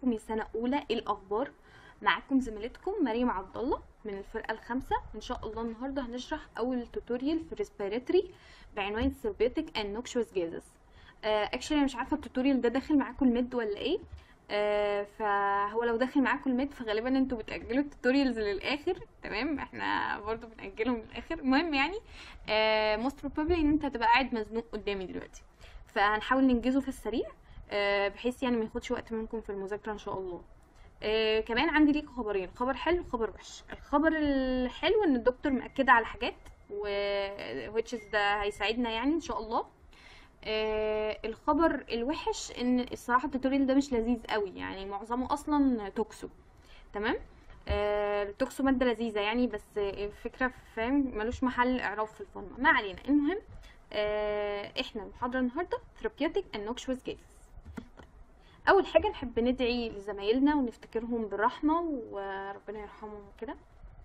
ازيكم يا سنه اولى ايه الاخبار معاكم زميلتكم مريم عبد الله من الفرقه الخامسه ان شاء الله النهارده هنشرح اول توتوريال في الريسبيراتوري بعنوان سيربيوتيك اند نوكشوس جازز اكشلي انا مش عارفه التوتوريال ده داخل معاكم الميد ولا ايه آه فهو لو داخل معاكم الميد فغالبا انتوا بتاجلوا التوتوريالز للاخر تمام احنا برضو بناجلهم للاخر المهم يعني موست بروبابلي ان انت هتبقى قاعد مزنوق قدامي دلوقتي فهنحاول ننجزه في السريع آه بحيث يعني ما ياخدش وقت منكم في المذاكره ان شاء الله آه كمان عندي ليك خبرين خبر حلو وخبر وحش الخبر الحلو ان الدكتور مأكدة على حاجات و which is ده هيساعدنا يعني ان شاء الله آه الخبر الوحش ان الصراحه التوتوريال ده مش لذيذ قوي يعني معظمه اصلا توكسو تمام آه التوكسو ماده لذيذه يعني بس الفكره فاهم ملوش محل اعراب في الفورمه ما علينا المهم آه احنا المحاضره النهارده ثيرابيوتيك and noxious gases اول حاجه نحب ندعي لزمايلنا ونفتكرهم بالرحمه وربنا يرحمهم وكده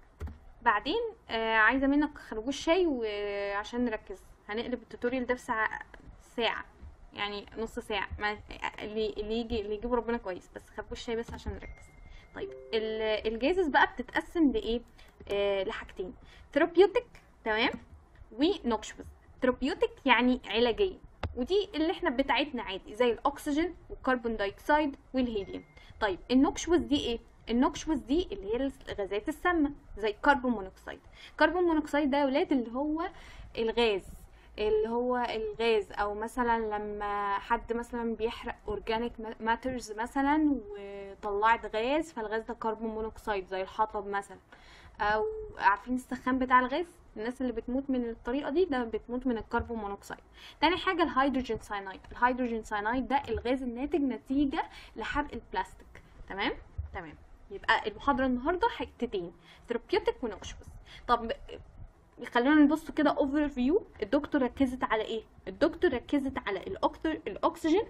بعدين آه عايزه منك خرجوش شاي وعشان نركز هنقلب التوتوريال ده في ساعه ساعه يعني نص ساعه ما اللي اللي يجي اللي يجيبه ربنا كويس بس خرجوش شاي بس عشان نركز طيب الجازز بقى بتتقسم لايه آه لحاجتين ثيرابيوتيك تمام ونوكشوس ثيرابيوتيك يعني علاجيه ودي اللي احنا بتاعتنا عادي زي الاكسجين والكربون دايوكسيد والهيليوم طيب النوكشوس دي ايه النوكشوس دي اللي هي الغازات السامه زي الكربون مونوكسيد الكربون مونوكسيد ده يا ولاد اللي هو الغاز اللي هو الغاز او مثلا لما حد مثلا بيحرق اورجانيك ماترز مثلا وطلعت غاز فالغاز ده كربون مونوكسيد زي الحطب مثلا او عارفين السخان بتاع الغاز الناس اللي بتموت من الطريقه دي ده بتموت من الكربون مونوكسيد تاني حاجه الهيدروجين ساينايد الهيدروجين ساينايد ده الغاز الناتج نتيجه لحرق البلاستيك تمام تمام يبقى المحاضره النهارده حتتين ثيرابيوتيك ونوكشوس طب خلينا نبص كده اوفر فيو الدكتور ركزت على ايه الدكتور ركزت على الاكسجين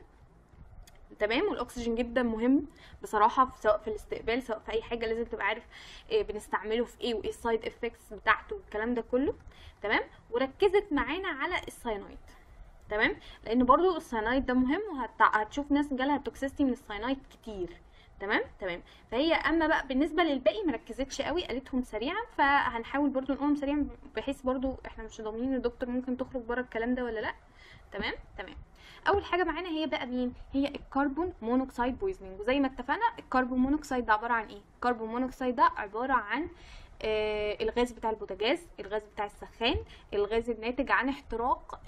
تمام والاكسجين جدا مهم بصراحه سواء في الاستقبال سواء في اي حاجه لازم تبقى عارف إيه بنستعمله في ايه وايه السايد افكتس بتاعته والكلام ده كله تمام وركزت معانا على الساينايد تمام لان برضو الساينايد ده مهم وهتشوف ناس جالها توكسيستي من الساينايد كتير تمام تمام فهي اما بقى بالنسبه للباقي مركزتش قوي قالتهم سريعا فهنحاول برضو نقولهم سريعا بحيث برضو احنا مش ضامنين الدكتور ممكن تخرج بره الكلام ده ولا لا تمام تمام اول حاجه معانا هي بقى مين هي الكربون مونوكسيد بويزنينج وزي ما اتفقنا الكربون مونوكسيد ده عباره عن ايه الكربون مونوكسيد ده عباره عن آه الغاز بتاع البوتاجاز الغاز بتاع السخان الغاز الناتج عن احتراق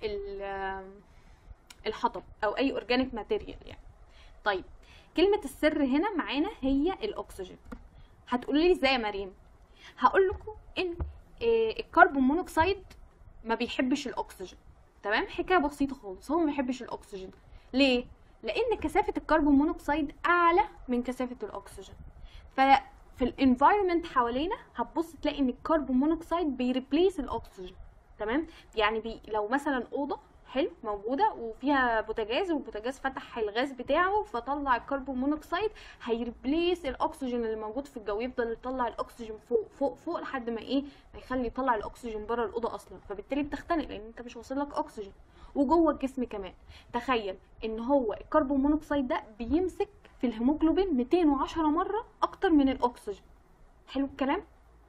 الحطب او اي اورجانيك ماتيريال يعني طيب كلمه السر هنا معانا هي الاكسجين هتقولي لي ازاي يا مريم هقول لكم ان آه الكربون مونوكسيد ما بيحبش الاكسجين تمام حكايه بسيطه خالص هو ما بيحبش الاكسجين ليه لان كثافه الكربون مونوكسيد اعلى من كثافه الاكسجين ففي الانفايرمنت حوالينا هتبص تلاقي ان الكربون مونوكسيد بيريبليس الاكسجين تمام يعني بي لو مثلا اوضه حلو موجوده وفيها بوتاجاز والبوتاجاز فتح الغاز بتاعه فطلع الكربون مونوكسيد هيربليس الاكسجين اللي موجود في الجو يفضل يطلع الاكسجين فوق فوق فوق لحد ما ايه ما يخلي يطلع الاكسجين بره الاوضه اصلا فبالتالي بتختنق لان انت مش واصل لك اكسجين وجوه الجسم كمان تخيل ان هو الكربون مونوكسيد ده بيمسك في الهيموجلوبين 210 مره اكتر من الاكسجين حلو الكلام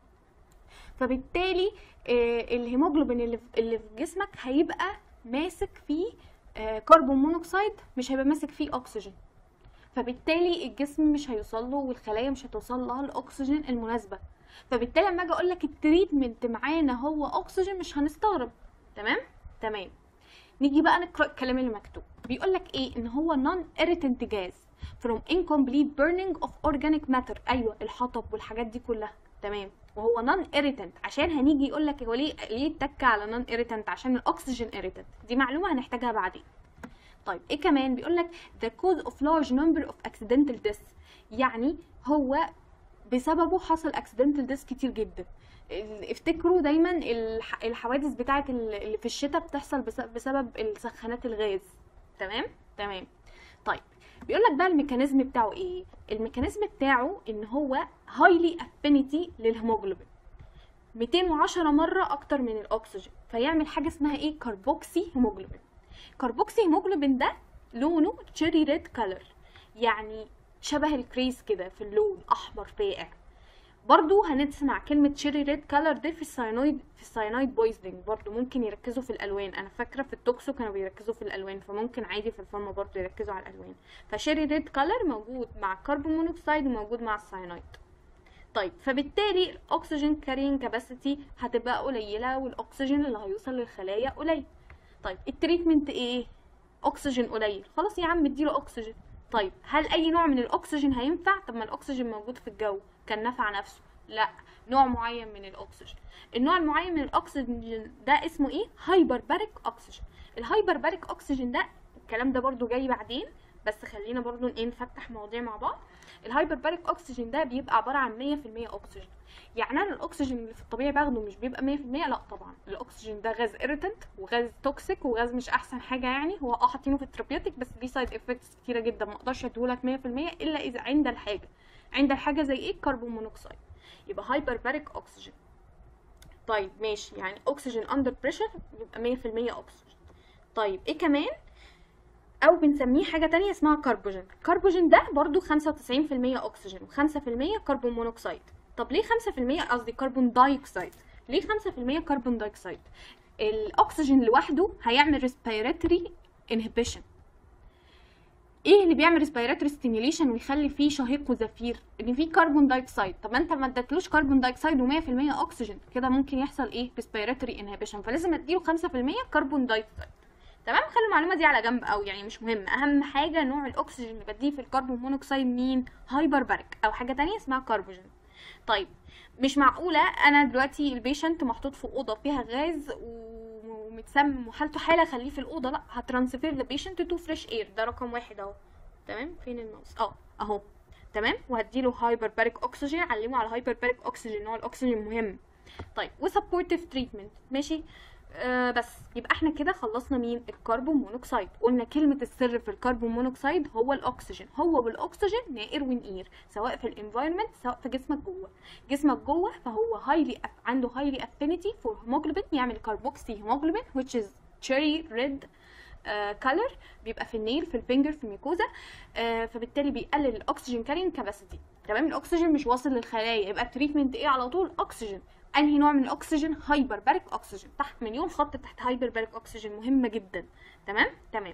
فبالتالي آه الهيموجلوبين اللي اللي في جسمك هيبقى ماسك فيه آه كربون مونوكسيد مش هيبقى ماسك فيه اكسجين فبالتالي الجسم مش هيوصل له والخلايا مش هتوصل لها الاكسجين المناسبه فبالتالي لما اجي اقول لك التريتمنت معانا هو اكسجين مش هنستغرب تمام تمام نيجي بقى نقرا الكلام اللي مكتوب بيقول لك ايه ان هو نون irritant gas from incomplete burning of organic matter ايوه الحطب والحاجات دي كلها تمام وهو نون irritant عشان هنيجي يقول لك هو ليه ليه اتك على نون irritant عشان الاكسجين irritant دي معلومه هنحتاجها بعدين طيب ايه كمان بيقول لك the cause of large number of accidental deaths يعني هو بسببه حصل accidental deaths كتير جدا افتكروا دايما الحوادث بتاعه اللي في الشتاء بتحصل بسبب السخانات الغاز تمام تمام طيب بيقول لك بقى الميكانيزم بتاعه ايه الميكانيزم بتاعه ان هو هايلي افينيتي للهيموجلوبين 210 مره اكتر من الاكسجين فيعمل حاجه اسمها ايه كربوكسي هيموجلوبين كربوكسي هيموجلوبين ده لونه تشيري ريد كلر يعني شبه الكريس كده في اللون احمر فاقع برضو هنسمع كلمة شيري ريد كالر دي في الساينويد في الساينويد بويزنينج برضو ممكن يركزوا في الألوان أنا فاكرة في التوكسو كانوا بيركزوا في الألوان فممكن عادي في الفارما برضو يركزوا على الألوان فشيري ريد كالر موجود مع الكربون مونوكسيد وموجود مع الساينويد طيب فبالتالي الاكسجين كارين كاباسيتي هتبقى قليله والاكسجين اللي هيوصل للخلايا قليل طيب التريتمنت ايه اكسجين قليل خلاص يا عم اديله اكسجين طيب هل اي نوع من الاكسجين هينفع طب ما الاكسجين موجود في الجو كان نفع نفسه لا نوع معين من الاكسجين النوع المعين من الاكسجين ده اسمه ايه هايبر باريك اكسجين الهايبر باريك اكسجين ده الكلام ده برضو جاي بعدين بس خلينا برضو ايه نفتح مواضيع مع بعض الهايبر باريك اكسجين ده بيبقى عباره عن 100% اكسجين يعني انا الاكسجين اللي في الطبيعي باخده مش بيبقى 100% لا طبعا الاكسجين ده غاز ايريتنت وغاز توكسيك وغاز مش احسن حاجه يعني هو اه حاطينه في الترابيوتيك بس ليه سايد افكتس كتيره جدا ما اقدرش اديهولك 100% الا اذا عند الحاجه عند الحاجه زي ايه الكربون مونوكسيد يبقى هايبر باريك اكسجين طيب ماشي يعني اكسجين اندر بريشر يبقى 100% اكسجين طيب ايه كمان او بنسميه حاجه تانية اسمها كربوجين الكربوجين ده برضو 95% اكسجين و5% كربون مونوكسيد طب ليه 5% قصدي كربون دايوكسيد ليه 5% كربون دايوكسيد الاكسجين لوحده هيعمل ريسبيراتوري انهبيشن ايه اللي بيعمل ريسبيراتوري ستيميوليشن ويخلي فيه شهيق وزفير ان فيه كربون دايوكسيد طب انت ما ادتلوش كربون دايوكسيد و100% اكسجين كده ممكن يحصل ايه ريسبيراتوري انهبيشن فلازم اديله 5% كربون دايوكسيد تمام خلي المعلومه دي على جنب قوي يعني مش مهم اهم حاجه نوع الاكسجين اللي بديه في الكربون مونوكسيد مين هايبر باريك او حاجه تانية اسمها كربوجين طيب مش معقوله انا دلوقتي البيشنت محطوط في اوضه فيها غاز ومتسمم وحالته حاله خليه في الاوضه لا هترانسفير البيشنت تو فريش اير ده رقم واحد اهو تمام فين الماوس اه اهو تمام وهديله هايبر باريك اكسجين علمه على هايبر باريك اكسجين نوع الاكسجين مهم طيب وسبورتيف تريتمنت ماشي آه بس يبقى احنا كده خلصنا مين الكربون مونوكسيد قلنا كلمة السر في الكربون مونوكسيد هو الاكسجين هو والاكسجين نائر ونقير سواء في الانفايرمنت سواء في جسمك جوه جسمك جوه فهو هايلي عنده هايلي افينيتي فور هيموجلوبين يعمل كاربوكسي هيموجلوبين which is cherry red كلر بيبقى في النيل في الفينجر في الميكوزا آه فبالتالي بيقلل الاكسجين كارين كاباسيتي تمام الاكسجين مش واصل للخلايا يبقى التريتمنت ايه على طول اكسجين انهي نوع من الاكسجين هايبر باريك اكسجين تحت مليون خط تحت هايبر باريك اكسجين مهمه جدا تمام تمام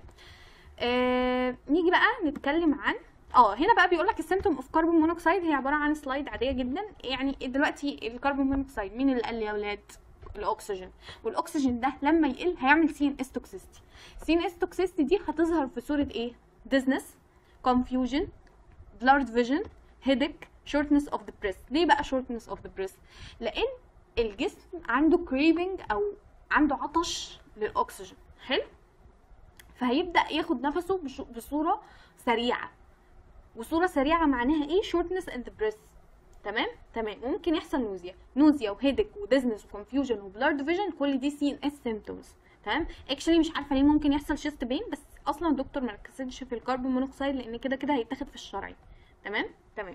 آه نيجي بقى نتكلم عن اه هنا بقى بيقول لك السيمتوم اوف كربون مونوكسيد هي عباره عن سلايد عاديه جدا يعني دلوقتي الكربون مونوكسيد مين اللي قال يا اولاد الاكسجين والاكسجين ده لما يقل هيعمل سي ان اس توكسيستي سي ان اس توكسيستي دي هتظهر في صوره ايه ديزنس كونفيوجن بلارد فيجن هيدك شورتنس اوف ذا بريست ليه بقى شورتنس اوف ذا بريست لان الجسم عنده كريفنج او عنده عطش للاكسجين حلو فهيبدا ياخد نفسه بصوره سريعه وصوره سريعه معناها ايه شورتنس ان ذا بريست تمام تمام ممكن يحصل نوزيا نوزيا وهيدك وديزنس وكونفيوجن وبلارد فيجن كل دي سي ان اس سيمتومز تمام اكشلي مش عارفه ليه ممكن يحصل شيست بين بس اصلا الدكتور ما ركزش في الكربون مونوكسيد لان كده كده هيتاخد في الشرعي تمام تمام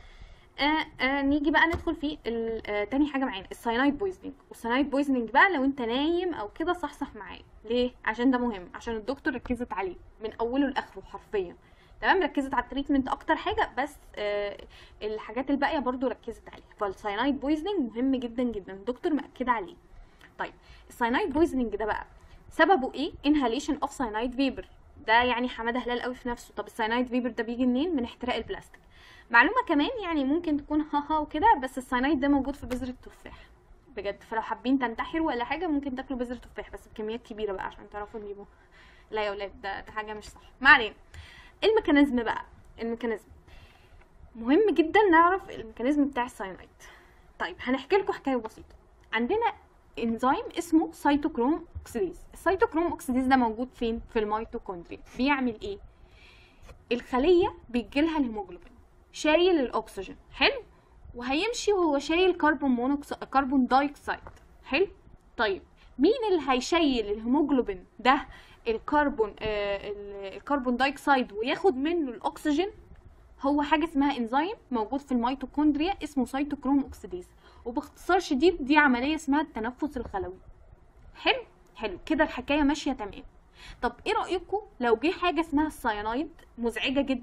آه آه نيجي بقى ندخل في آه تاني حاجه معانا الساينايد بويزنينج والساينايد بويزنينج بقى لو انت نايم او كده صحصح معايا ليه عشان ده مهم عشان الدكتور ركزت عليه من اوله لاخره حرفيا تمام ركزت على التريتمنت اكتر حاجه بس آه الحاجات الباقيه برضو ركزت عليها فالساينايد بويزنينج مهم جدا جدا الدكتور مأكد عليه طيب الساينايد بويزنينج ده بقى سببه ايه انهاليشن اوف ساينايد فيبر ده يعني حماده هلال قوي في نفسه طب الساينايد فيبر ده بيجي منين من احتراق البلاستيك معلومه كمان يعني ممكن تكون هاها وكده بس الساينايد ده موجود في بذر التفاح بجد فلو حابين تنتحروا ولا حاجه ممكن تاكلوا بذر تفاح بس بكميات كبيره بقى عشان تعرفوا تجيبوا لا يا ولاد ده, ده حاجه مش صح ما علينا الميكانيزم بقى الميكانيزم مهم جدا نعرف الميكانيزم بتاع الساينايد طيب هنحكي لكم حكايه بسيطه عندنا انزيم اسمه سيتوكروم اوكسيديز السيتوكروم اوكسيديز ده موجود فين في الميتوكوندريا بيعمل ايه الخليه بيجيلها الهيموجلوبين شايل الاكسجين حلو وهيمشي وهو شايل كربون مونوكسيد كربون دايوكسيد حلو طيب مين اللي هيشيل الهيموجلوبين ده الكربون آه الكربون دايوكسيد وياخد منه الاكسجين هو حاجه اسمها انزيم موجود في الميتوكوندريا اسمه سيتوكروم اوكسيديز وباختصار شديد دي عمليه اسمها التنفس الخلوي حلو حلو كده الحكايه ماشيه تمام طب ايه رايكم لو جه حاجه اسمها السيانايد مزعجه جدا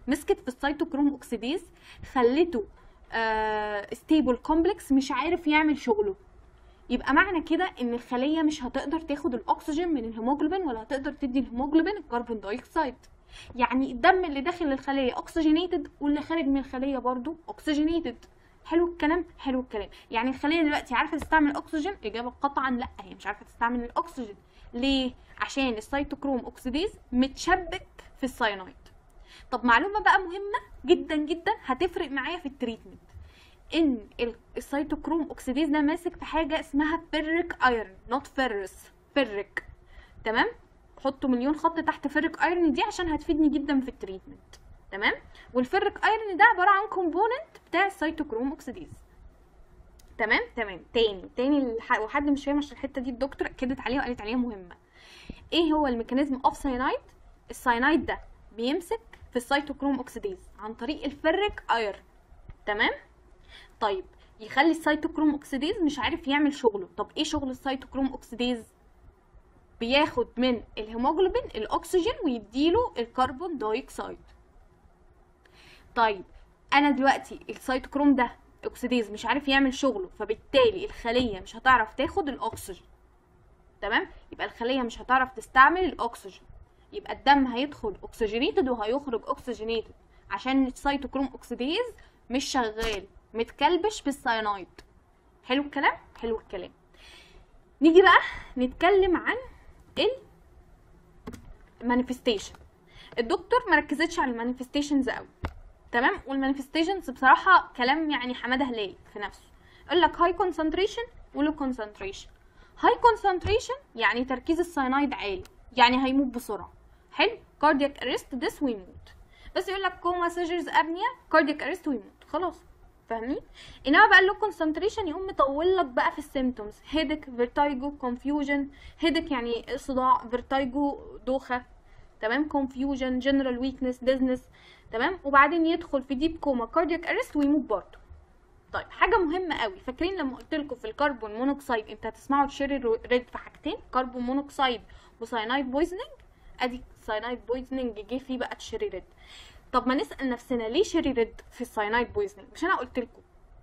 مسكت في السيتوكروم اوكسيديز خلته ستيبل كومبلكس مش عارف يعمل شغله يبقى معنى كده ان الخليه مش هتقدر تاخد الاكسجين من الهيموجلوبين ولا هتقدر تدي الهيموجلوبين الكربون دايوكسيد يعني الدم اللي داخل الخليه اوكسجينيتد واللي خارج من الخليه برضو اوكسجينيتد حلو الكلام حلو الكلام يعني الخليه دلوقتي عارفه تستعمل الاكسجين اجابه قطعا لا هي مش عارفه تستعمل الاكسجين ليه عشان السيتوكروم اوكسيديز متشبك في الساينايد طب معلومه بقى مهمه جدا جدا هتفرق معايا في التريتمنت ان السيتوكروم اوكسيديز ده ماسك في حاجه اسمها فيريك ايرون نوت فيرس فيريك تمام حطوا مليون خط تحت فيريك ايرون دي عشان هتفيدني جدا في التريتمنت تمام والفيريك ايرون ده عباره عن كومبوننت بتاع السيتوكروم اوكسيديز تمام تمام تاني تاني الح... وحد مش فاهم عشان الحته دي الدكتور اكدت عليها وقالت عليها مهمه ايه هو الميكانيزم اوف ساينايد الساينايد ده بيمسك في السيتوكروم اوكسيديز عن طريق الفيريك ايرون تمام طيب يخلي السيتوكروم اوكسيديز مش عارف يعمل شغله طب ايه شغل السيتوكروم اوكسيديز بياخد من الهيموجلوبين الاكسجين ويديله الكربون دايوكسيد طيب انا دلوقتي السيتوكروم ده اوكسيديز مش عارف يعمل شغله فبالتالي الخليه مش هتعرف تاخد الاكسجين تمام يبقى الخليه مش هتعرف تستعمل الاكسجين يبقى الدم هيدخل اوكسجينيتد وهيخرج اوكسجينيتد عشان السيتوكروم اوكسيديز مش شغال متكلبش بالساينايد حلو الكلام حلو الكلام نيجي بقى نتكلم عن المانيفستيشن الدكتور مركزتش على المانيفستيشنز قوي تمام والمانيفستيشنز بصراحه كلام يعني حماده هلال في نفسه يقول لك هاي كونسنتريشن ولو كونسنتريشن هاي كونسنتريشن يعني تركيز الساينايد عالي يعني هيموت بسرعه حلو كاردياك اريست ديس ويموت بس يقول لك كوما سيجرز ابنيا كاردياك اريست ويموت خلاص فاهمين انما بقى اللو كونسنتريشن يقوم مطول لك بقى في السيمتومز هيدك فيرتايجو كونفيوجن هيدك يعني صداع فيرتايجو دوخه تمام كونفيوجن جنرال ويكنس ديزنس تمام وبعدين يدخل في ديب كوما كاردياك اريست ويموت برضه طيب حاجه مهمه قوي فاكرين لما قلت لكم في الكربون مونوكسيد انت هتسمعوا تشيري ريد في حاجتين كربون مونوكسيد وساينايد بويزنينج ادي ساينايد بويزنينج جه فيه بقى تشيري ريد طب ما نسال نفسنا ليه شيري ريد في الساينايد بويزنينج مش انا قلت لكم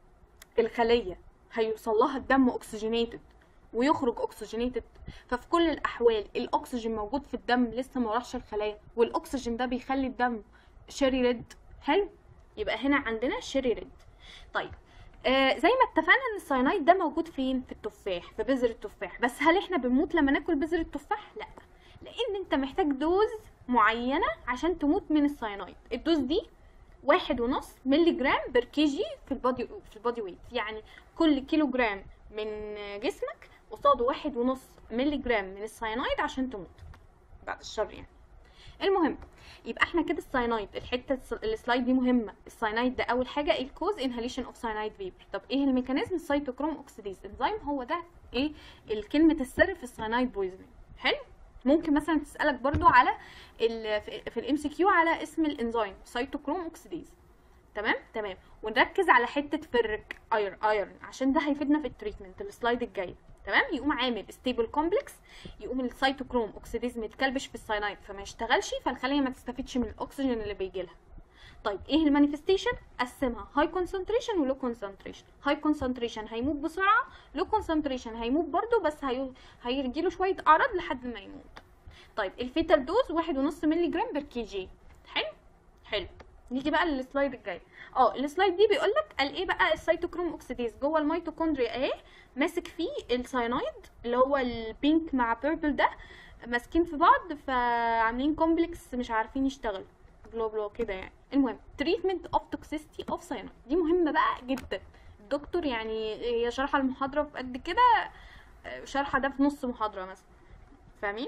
الخليه هيوصل لها الدم اوكسجينيتد ويخرج اوكسجينيتد ففي كل الاحوال الاكسجين موجود في الدم لسه ما راحش الخلايا والاكسجين ده بيخلي الدم شيري ريد حلو يبقى هنا عندنا شيري ريد طيب آه زي ما اتفقنا ان الساينايد ده موجود فين في التفاح في بذر التفاح بس هل احنا بنموت لما ناكل بذر التفاح لا لان انت محتاج دوز معينه عشان تموت من الساينايد الدوز دي واحد ونص ملي جرام بر كي جي في البادي في البادي ويت يعني كل كيلو جرام من جسمك قصاده واحد ونص ملي جرام من الساينايد عشان تموت بعد الشر يعني المهم يبقى احنا كده الساينايد الحته السلايد دي مهمه الساينايد ده اول حاجه الكوز انهاليشن اوف ساينايد فيبر طب ايه الميكانيزم السيتوكروم اوكسيديز انزيم هو ده ايه الكلمه السر في الساينايد بويزنينج حلو ممكن مثلا تسالك برضو على ال في الام سي كيو على اسم الانزيم سيتوكروم اوكسيديز تمام تمام ونركز على حته فرك ايرون ايرون عشان ده هيفيدنا في التريتمنت السلايد الجاي تمام يقوم عامل ستيبل كومبلكس يقوم السيتوكروم اوكسيديز متكلبش في الساينايد فما يشتغلش فالخليه ما تستفيدش من الاكسجين اللي بيجي لها طيب ايه المانيفستيشن قسمها هاي كونسنتريشن ولو كونسنتريشن هاي كونسنتريشن هيموت بسرعه لو كونسنتريشن هيموت برضو بس هي... هيجيله شويه اعراض لحد ما يموت طيب الفيتال دوز واحد ونص مللي جرام بر كي جي حلو حلو نيجي بقى للسلايد الجاي اه السلايد دي بيقول لك قال ايه بقى السيتوكروم اوكسيديز جوه الميتوكوندريا اهي ماسك فيه الساينايد اللي هو البينك مع بيربل ده ماسكين في بعض فعاملين كومبلكس مش عارفين يشتغلوا بلو بلو كده يعني المهم تريتمنت اوف توكسيستي اوف ساينايد دي مهمه بقى جدا الدكتور يعني هي شرح المحاضره في قد كده شرحها ده في نص محاضره مثلا فاهمين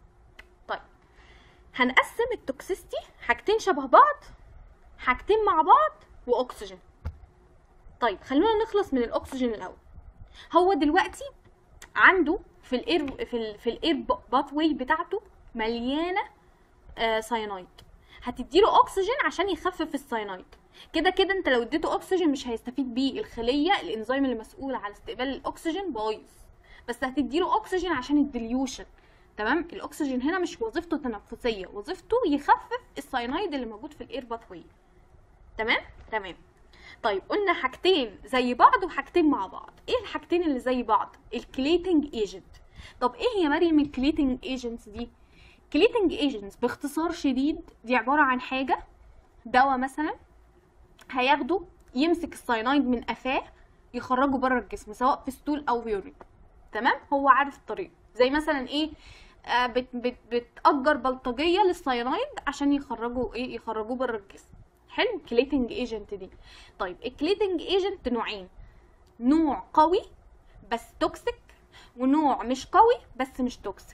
طيب هنقسم التوكسيستي حاجتين شبه بعض حاجتين مع بعض واكسجين طيب خلونا نخلص من الاكسجين الاول هو دلوقتي عنده في الاير في ال في الاير بات واي بتاعته مليانه آه ساينايد هتديله اكسجين عشان يخفف الساينايد كده كده انت لو اديته اكسجين مش هيستفيد بيه الخليه الانزيم اللي مسؤول على استقبال الاكسجين بايظ بس هتديله اكسجين عشان الديليوشن تمام الاكسجين هنا مش وظيفته تنفسيه وظيفته يخفف الساينايد اللي موجود في الاير باثوي تمام تمام طيب قلنا حاجتين زي بعض وحاجتين مع بعض ايه الحاجتين اللي زي بعض الكليتنج ايجنت طب ايه يا مريم الكليتنج ايجنتس دي كليتنج ايجنتس باختصار شديد دي عباره عن حاجه دواء مثلا هياخده يمسك الساينايد من قفاه يخرجه بره الجسم سواء في ستول او يورين تمام هو عارف الطريق زي مثلا ايه آه بت بت بتأجر بلطجية للساينايد عشان يخرجوا ايه يخرجوه بره الجسم حلو كليتنج ايجنت دي طيب الكليتنج ايجنت نوعين نوع قوي بس توكسيك ونوع مش قوي بس مش توكسيك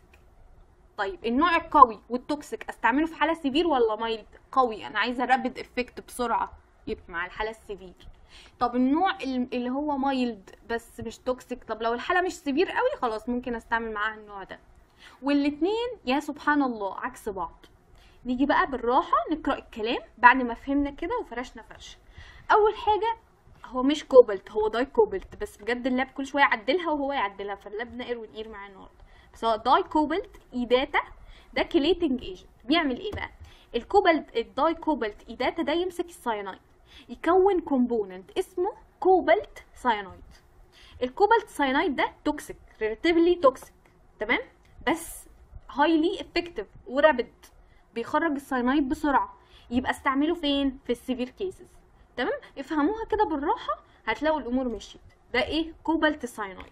طيب النوع القوي والتوكسيك استعمله في حاله سيفير ولا مايلد قوي انا عايزه رابد افكت بسرعه يبقى مع الحاله السيفير طب النوع ال- اللي هو مايلد بس مش توكسيك طب لو الحاله مش سيفير قوي خلاص ممكن استعمل معاها النوع ده والاتنين يا سبحان الله عكس بعض نيجي بقى بالراحه نقرا الكلام بعد ما فهمنا كده وفرشنا فرشه اول حاجه هو مش كوبلت هو داي كوبلت بس بجد اللاب كل شويه يعدلها وهو يعدلها فاللاب نقر ونقير معاه النهارده بس هو داي كوبلت اي داتا ده كليتنج ايجنت بيعمل ايه بقى الكوبلت الداي كوبلت اي داتا ده يمسك الساينايد يكون كومبوننت اسمه كوبلت ساينايد الكوبلت ساينايد ده توكسيك ريلاتيفلي توكسيك تمام بس هايلي افكتيف ورابد بيخرج الساينايد بسرعه يبقى استعمله فين في السيفير كيسز تمام افهموها كده بالراحه هتلاقوا الامور مشيت ده ايه كوبالت ساينايد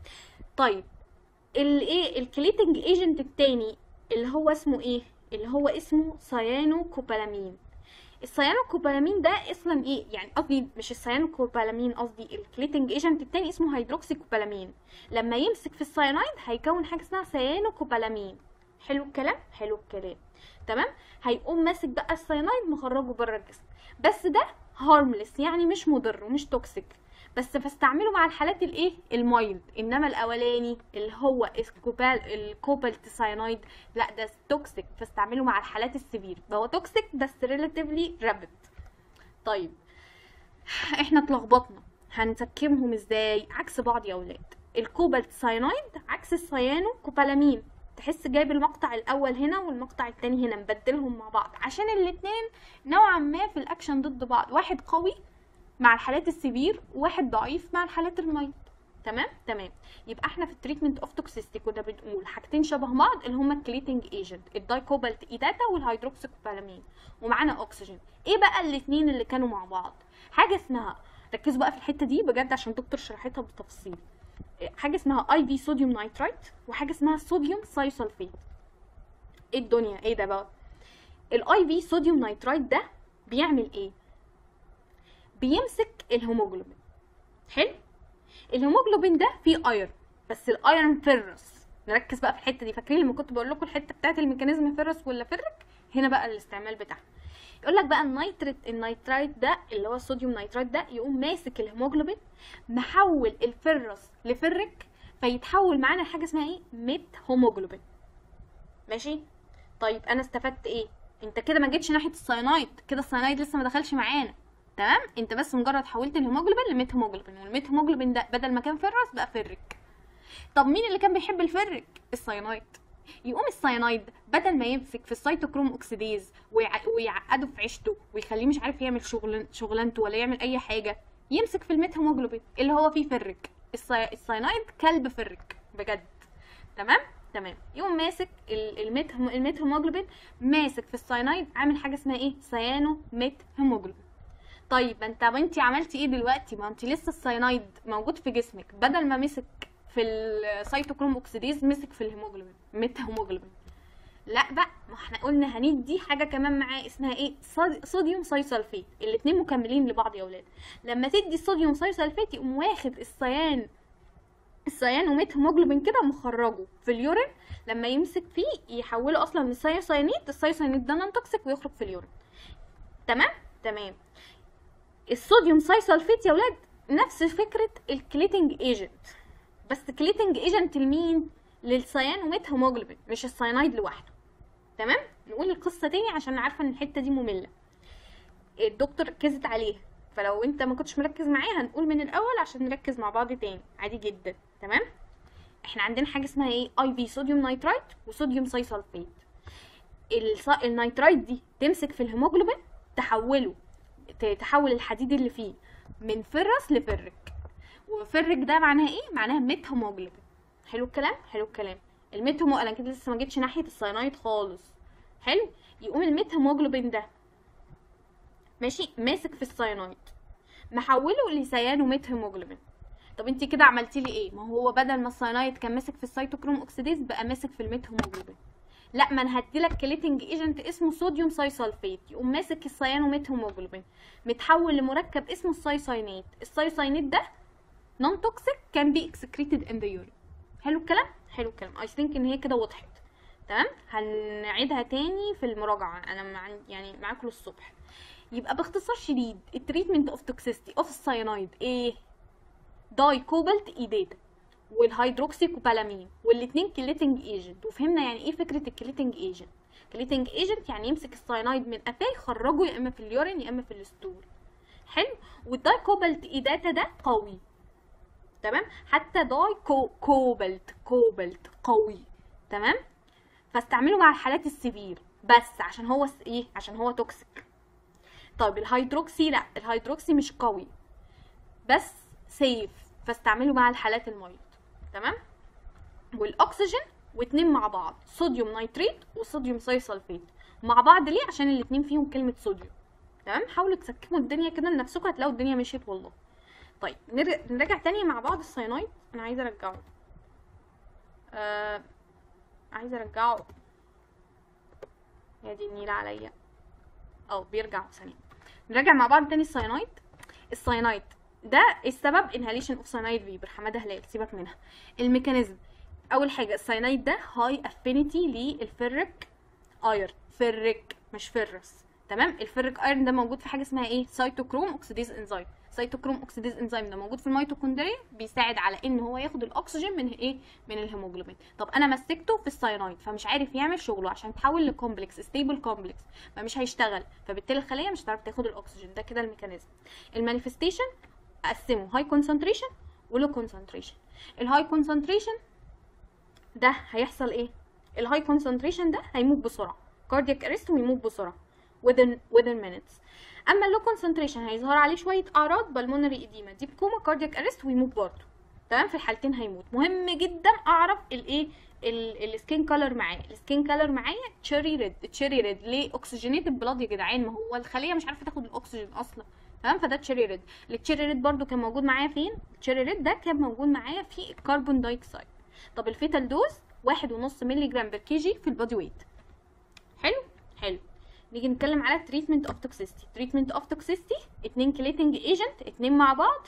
طيب الايه الكليتنج ايجنت التاني اللي هو اسمه ايه اللي هو اسمه سيانو كوبالامين السيانو كوبالامين ده اصلا ايه يعني قصدي مش السيانو كوبالامين قصدي الكليتنج ايجنت التاني اسمه هيدروكسي كوبالامين لما يمسك في الساينايد هيكون حاجه اسمها سيانو كوبالامين حلو الكلام حلو الكلام تمام هيقوم ماسك بقى الساينايد مخرجه بره الجسم بس ده هارملس يعني مش مضر ومش توكسيك بس بستعمله مع الحالات الايه المايلد انما الاولاني اللي هو الكوبال الكوبالت ساينايد لا ده توكسيك فاستعمله مع الحالات السيفير هو توكسيك بس ريلاتيفلي رابد طيب احنا اتلخبطنا هنسكمهم ازاي عكس بعض يا اولاد الكوبالت ساينايد عكس السيانو كوبالامين تحس جايب المقطع الاول هنا والمقطع التاني هنا مبدلهم مع بعض عشان الاتنين نوعا ما في الاكشن ضد بعض واحد قوي مع الحالات السيفير وواحد ضعيف مع الحالات المايلد تمام تمام يبقى احنا في التريتمنت اوف توكسيستي كنا بنقول حاجتين شبه بعض اللي هما الكليتنج ايجنت الدايكوبالت ايداتا والهيدروكسيكوبالامين ومعانا اكسجين ايه بقى الاتنين اللي كانوا مع بعض حاجه اسمها ركزوا بقى في الحته دي بجد عشان الدكتور شرحتها بالتفصيل حاجه اسمها اي في صوديوم نايترايت وحاجه اسمها صوديوم سايسلفيت ايه الدنيا ايه ده بقى الاي في صوديوم نايترايت ده بيعمل ايه بيمسك الهيموجلوبين حلو الهيموجلوبين ده فيه ايرون بس الايرون فيرس نركز بقى في الحته دي فاكرين لما كنت بقول لكم الحته بتاعت الميكانيزم فيرس ولا فيرك هنا بقى الاستعمال بتاعها يقول لك بقى النيتريت النيترايت ده اللي هو الصوديوم نيترايت ده يقوم ماسك الهيموجلوبين محول الفرس لفرك فيتحول معانا لحاجه اسمها ايه ميت هيموجلوبين ماشي طيب انا استفدت ايه انت كده ما جيتش ناحيه الساينايد كده الساينايد لسه ما دخلش معانا تمام انت بس مجرد حولت الهيموجلوبين لميت هيموجلوبين والميت هيموجلوبين ده بدل ما كان فرس بقى فرك طب مين اللي كان بيحب الفرك الساينايد يقوم الساينايد بدل ما يمسك في السيتوكروم اوكسيديز ويع- ويعقده في عيشته ويخليه مش عارف يعمل شغل شغلانته ولا يعمل اي حاجه يمسك في الميت هيموجلوبين اللي هو فيه فرك السي... الساينايد كلب فرك بجد تمام تمام يقوم ماسك ال- الميت الميت هيموجلوبين ماسك في الساينايد عامل حاجه اسمها ايه سيانو ميت هيموجلوبين طيب انت ما انت عملتي ايه دلوقتي ما انت لسه الساينايد موجود في جسمك بدل ما مسك في السيتوكروم اوكسيديز مسك في الهيموجلوبين ميت هيموجلوبين لا بقى ما احنا قلنا هندي حاجه كمان معاه اسمها ايه صاد- صوديوم سايسلفيت الاتنين مكملين لبعض يا اولاد لما تدي صوديوم سايسلفيت يقوم واخد الصيان الصيان وميت هيموجلوبين كده مخرجه في اليورين لما يمسك فيه يحوله اصلا من السايوساينيد السايوساينيد ده نون توكسيك ويخرج في اليورين تمام تمام الصوديوم سايسلفيت يا ولاد نفس فكره الكليتنج ايجنت بس كليتنج ايجنت لمين للصيان وميت هيموجلوبين مش الساينايد لوحده تمام نقول القصه تاني عشان عارفه ان الحته دي ممله الدكتور ركزت عليها فلو انت ما كنتش مركز معايا هنقول من الاول عشان نركز مع بعض تاني عادي جدا تمام احنا عندنا حاجه اسمها ايه اي بي صوديوم نيترايت وصوديوم سايسلفيت الص- النيترايت دي تمسك في الهيموجلوبين تحوله ت- تحول الحديد اللي فيه من فرس لفرك وفرك ده معناها ايه معناها ميت هيموجلوبين حلو الكلام حلو الكلام الميت هيمو انا كده لسه ما جيتش ناحيه الساينايد خالص حلو يقوم الميت هيموجلوبين ده ماشي ماسك في الساينايد محوله لسيانوميت هيموجلوبين طب انت كده عملتي لي ايه ما هو بدل ما الساينايد كان ماسك في السيتوكروم اوكسيديز بقى ماسك في الميت هيموجلوبين لا ما انا هديلك كليتنج ايجنت اسمه صوديوم سايسلفيت يقوم ماسك السيانوميت هيموجلوبين متحول لمركب اسمه السايساينات السايساينات ده نون توكسيك كان بي اكسكريتد ان ذا يورين حلو الكلام حلو الكلام اي ثينك ان هي كده وضحت تمام هنعيدها تاني في المراجعه انا مع يعني معاكم للصبح يبقى باختصار شديد التريتمنت اوف توكسيستي اوف الساينايد ايه داي كوبالت ايداتا والهيدروكسي كوبالامين والاثنين كليتنج ايجنت وفهمنا يعني ايه فكره الكليتنج ايجنت كليتنج ايجنت يعني يمسك الساينايد من قفاه يخرجه يا اما في اليورين يا اما في الستول حلو والداي كوبالت ايداتا ده قوي تمام حتى داي كو كوبالت كوبالت قوي تمام فاستعمله مع الحالات السيفير بس عشان هو س- ايه عشان هو توكسيك طيب الهيدروكسي لا الهيدروكسي مش قوي بس سيف فاستعمله مع الحالات المريض تمام والاكسجين واتنين مع بعض صوديوم نيتريت وصوديوم سايسلفيت مع بعض ليه عشان الاتنين فيهم كلمه صوديوم تمام حاولوا تسكموا الدنيا كده لنفسكم هتلاقوا الدنيا مشيت والله طيب نر- نراجع تاني مع بعض الساينايد انا عايزه ارجعه آه عايزه ارجعه يا دي النيلة عليا اه بيرجع ثانية نراجع مع بعض تاني الساينايد الساينايد ده السبب انهاليشن اوف ساينايد فيبر حماده هلال سيبك منها الميكانيزم اول حاجه الساينايد ده هاي افينيتي للفرك ايرن فرك مش فرس تمام الفرك ايرن ده موجود في حاجه اسمها ايه سيتوكروم اوكسيديز انزيم سيتوكروم اوكسيديز انزيم ده موجود في الميتوكوندريا بيساعد على ان هو ياخد الاكسجين من ايه من الهيموجلوبين طب انا مسكته في الساينايد فمش عارف يعمل شغله عشان تحول لكومبلكس ستيبل كومبلكس فمش هيشتغل فبالتالي الخليه مش هتعرف تاخد الاكسجين ده كده الميكانيزم المانيفستيشن اقسمه هاي كونسنتريشن ولو كونسنتريشن الهاي كونسنتريشن ده هيحصل ايه الهاي كونسنتريشن ده هيموت بسرعه كاردياك اريست ويموت بسرعه within within minutes اما اللو كونسنتريشن هيظهر عليه شويه اعراض بالمونري ايديما دي بكوما كاردياك اريست ويموت برضه تمام في الحالتين هيموت مهم جدا اعرف الايه السكين كولر معاه السكين كولر معايا تشيري ريد تشيري ريد ليه اوكسجينيتد بلاد يا جدعان ما هو الخليه مش عارفه تاخد الاكسجين اصلا تمام فده تشيري ريد التشيري ريد برضو كان موجود معايا فين التشيري ريد ده كان موجود معايا في الكربون دايوكسيد طب الفيتال دوز واحد ونص مللي جرام بر كي جي في البادي ويت حلو حلو نيجي نتكلم على تريتمنت اوف توكسيستي تريتمنت اوف توكسيستي اتنين كليتنج ايجنت اتنين مع بعض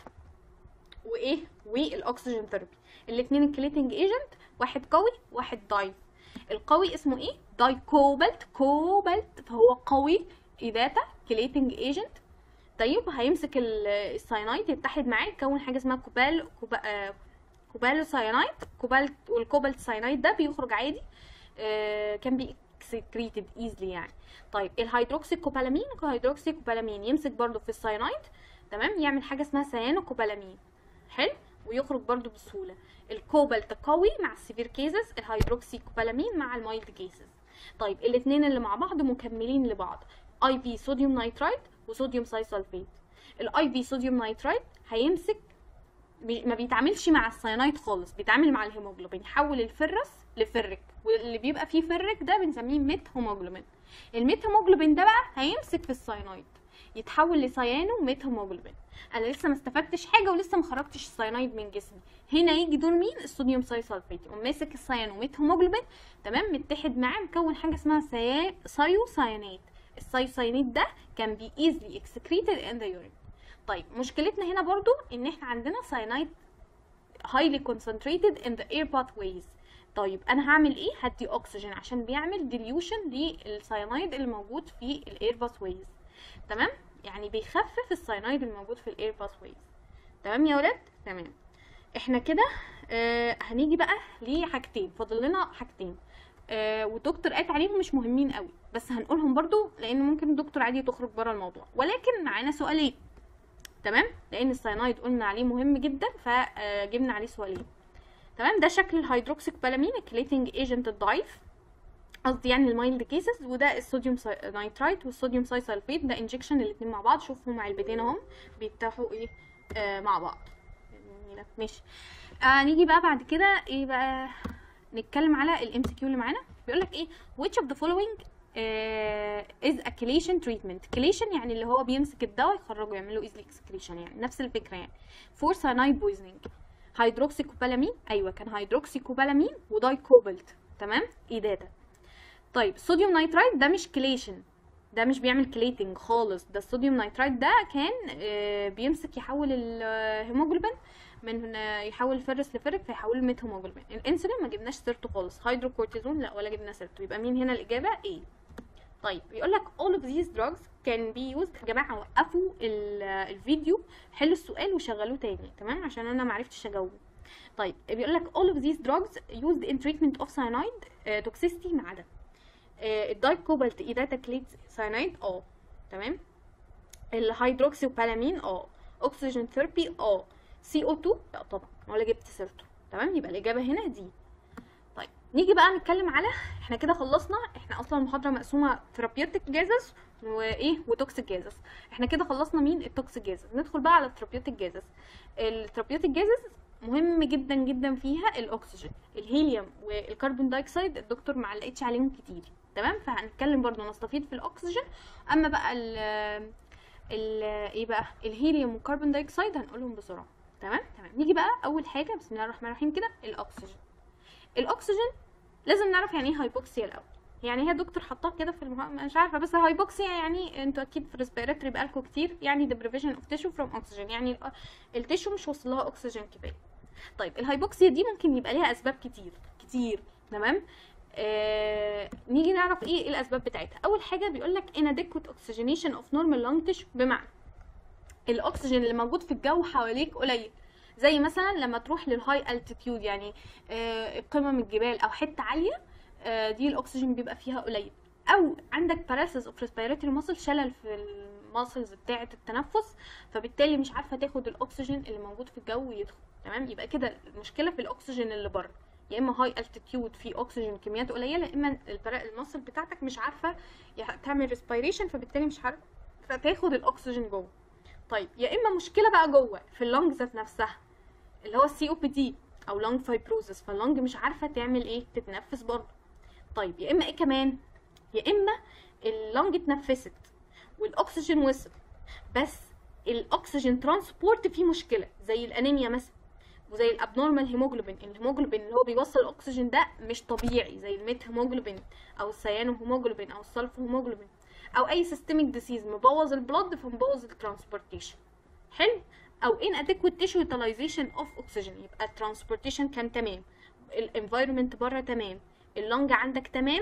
وايه والاكسجين ثيرابي الاتنين الكليتنج ايجنت واحد قوي واحد ضعيف القوي اسمه ايه داي كوبالت كوبالت فهو قوي ايداتا كليتنج ايجنت طيب هيمسك ال- الساينايد يتحد معاه يكون حاجه اسمها كوبال كوبا آه، كوبال ساينايد كوبالت والكوبالت ساينايد ده بيخرج عادي آه، كان بي اكسكريتد ايزلي يعني طيب الهيدروكسي كوبالامين الهيدروكسي كوبالامين يمسك برضو في الساينايد تمام يعمل حاجه اسمها سيانو كوبالامين حلو ويخرج برضو بسهوله الكوبالت قوي مع السيفير كيسز الهيدروكسي كوبالامين مع المايلد كيسز طيب الاثنين اللي مع بعض مكملين لبعض اي بي صوديوم نيترايت وصوديوم سايسلفيت الاي بي صوديوم نيترايت هيمسك بي- ما بيتعاملش مع السيانايد خالص بيتعامل مع الهيموجلوبين يحول الفرس لفرك واللي بيبقى فيه فرك ده بنسميه ميت هيموجلوبين الميت هيموجلوبين ده بقى هيمسك في السيانايد يتحول لسيانو ميت هيموجلوبين انا لسه ما استفدتش حاجه ولسه ما خرجتش السيانايد من جسمي هنا يجي دور مين الصوديوم سايسلفيت يقوم ماسك السيانو ميت هيموجلوبين تمام متحد معاه مكون حاجه اسمها سيا... سايوسايانات السايوسايانات ده كان بي easily excreted in the urine طيب مشكلتنا هنا برضو ان احنا عندنا ساينايد highly concentrated in the air pathways طيب انا هعمل ايه هدي اكسجين عشان بيعمل ديليوشن للساينايد اللي موجود في الاير باثويز تمام يعني بيخفف الساينايد الموجود في الاير باثويز تمام يا ولاد تمام احنا كده آه هنيجي بقى لحاجتين فاضل لنا حاجتين آه والدكتور قالت عليهم مش مهمين قوي بس هنقولهم برضو لان ممكن الدكتور عادي تخرج بره الموضوع ولكن معانا سؤالين تمام لان الساينايد قلنا عليه مهم جدا فجبنا عليه سؤالين تمام ده شكل الهيدروكسيكوبالامين الكليتنج ايجنت الضعيف قصدي يعني المايلد كيسز وده الصوديوم ساي... نايترايت والصوديوم ساي سلفيت ده انجكشن الاتنين مع بعض شوفهم علبتين اهم بيفتحوا ايه آه مع بعض يعني ماشي آه نيجي بقى بعد كده ايه بقى نتكلم على الام سي كيو اللي معانا بيقول لك ايه which of the following uh, is a chelation treatment chelation يعني اللي هو بيمسك الدواء يخرجه يعمل له easily excretion يعني نفس الفكره يعني for cyanide poisoning هيدروكسيكوبالامين ايوه كان هيدروكسيكوبالامين وداي كوبلت تمام ايه ده ده طيب صوديوم نايترايت ده مش كليشن ده مش بيعمل كليتنج خالص ده الصوديوم نايترايت ده كان آه، بيمسك يحول الهيموجلوبين من آه، يحول فيرس لفيرك فيحوله لميت هيموجلوبين الانسولين ما جبناش سيرته خالص هيدروكورتيزون لا ولا جبنا سيرته يبقى مين هنا الاجابه ايه طيب بيقول لك all of these drugs can be used يا جماعه وقفوا ال- الفيديو حلوا السؤال وشغلوه تاني تمام عشان انا ما عرفتش اجاوبه طيب بيقول لك all of these drugs used in treatment of cyanide uh, toxicity ما عدا الدايك كوبالت ايداتا كليت ساينايد اه تمام الهيدروكسيوبالامين اه اكسجين ثيرابي اه سي او 2 لا طبعا ولا جبت سيرته تمام يبقى الاجابه هنا دي طيب نيجي بقى نتكلم على احنا كده خلصنا احنا اصلا المحاضره مقسومه ثيرابيوتيك جازز وايه وتوكسيك جازز احنا كده خلصنا مين التوكسيك جازز ندخل بقى على الثيرابيوتيك جازز الثيرابيوتيك جازز مهم جدا جدا فيها الاكسجين الهيليوم والكربون دايوكسيد الدكتور ما علقتش عليهم كتير تمام فهنتكلم برضو نستفيد في الاكسجين اما بقى ال ال ايه بقى الهيليوم والكربون دايوكسيد هنقولهم بسرعه تمام تمام نيجي بقى اول حاجه بسم الله الرحمن الرحيم كده الاكسجين الاكسجين لازم نعرف يعني ايه هايبوكسيا الاول يعني هي دكتور حطاها كده في المه... مش عارفه بس هايبوكسيا يعني انتوا اكيد في ريسبيراتوري بقالكم كتير يعني deprivation اوف تيشو فروم اوكسجين يعني ال- التيشو مش واصل لها اكسجين كفايه طيب الهايبوكسيا دي ممكن يبقى ليها اسباب كتير كتير تمام آه... نيجي نعرف ايه إيه الاسباب بتاعتها اول حاجه بيقول لك inadequate oxygenation of normal lung tissue بمعنى الاكسجين اللي موجود في الجو حواليك قليل زي مثلا لما تروح للهاي التيتيود يعني آه، قمم الجبال او حته عاليه آه، دي الاكسجين بيبقى فيها قليل او عندك باراسيس اوف ريسبيراتوري ماسل شلل في الماسلز بتاعه التنفس فبالتالي مش عارفه تاخد الاكسجين اللي موجود في الجو ويدخل تمام يبقى كده المشكله في الاكسجين اللي بره يا اما هاي التيتيود في اكسجين كميات قليله يا اما البرا- الماسل بتاعتك مش عارفه يع- تعمل ريسبيريشن فبالتالي مش عارفه تاخد الاكسجين جوه طيب يا اما مشكله بقى جوه في اللنج ذات نفسها اللي هو السي او بي دي او لونج فايبروزس فاللنج مش عارفه تعمل ايه تتنفس برضه طيب يا اما ايه كمان يا اما اللنج اتنفست والاكسجين وصل بس الاكسجين ترانسبورت فيه مشكله زي الانيميا مثلا وزي الابنورمال هيموجلوبين الهيموجلوبين اللي هو بيوصل الاكسجين ده مش طبيعي زي الميت هيموجلوبين او السيانو هيموجلوبين او السلفو هيموجلوبين او اي سيستميك ديسيز مبوظ البلد فمبوظ الترانسبورتيشن حلو او inadequate tissue utilization of oxygen يبقى الترانسبورتيشن كان تمام الانفايرمنت بره تمام اللنج عندك تمام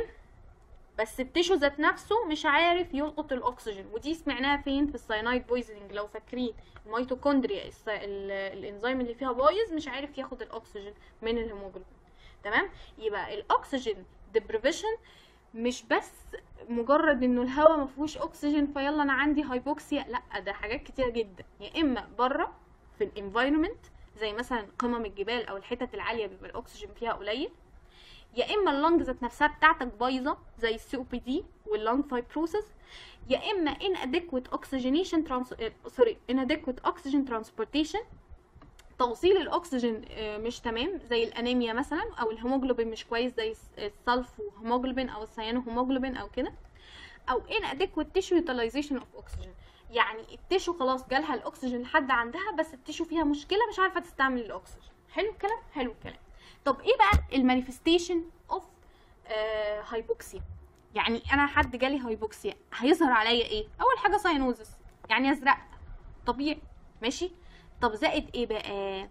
بس التيشو ذات نفسه مش عارف يلقط الاكسجين ودي سمعناها فين في الساينايد بويزنينج لو فاكرين الميتوكوندريا الس- ال- الانزيم اللي فيها بايظ مش عارف ياخد الاكسجين من الهيموجلوبين تمام يبقى الاكسجين deprivation مش بس مجرد انه الهواء ما فيهوش اكسجين فيلا انا عندي هايبوكسيا لا ده حاجات كتيره جدا يا اما بره في الانفايرمنت زي مثلا قمم الجبال او الحتت العاليه بيبقى الاكسجين فيها قليل يا اما اللنج ذات نفسها بتاعتك بايظه زي السي او بي دي واللنج فايبروسس يا اما inadequate oxygenation trans... سوري inadequate oxygen transportation توصيل الاكسجين آه، مش تمام زي الانيميا مثلا او الهيموجلوبين مش كويس زي الس- السلفو هيموجلوبين او السيانو هيموجلوبين او كده او inadequate tissue utilization of oxygen يعني التيشو خلاص جالها الاكسجين لحد عندها بس التيشو فيها مشكله مش عارفه تستعمل الاكسجين حلو الكلام حلو الكلام طب ايه بقى المانيفستيشن اوف هايبوكسيا يعني انا حد جالي هايبوكسيا هيظهر عليا ايه اول حاجه ساينوزس يعني ازرق طبيعي ماشي طب زائد ايه بقى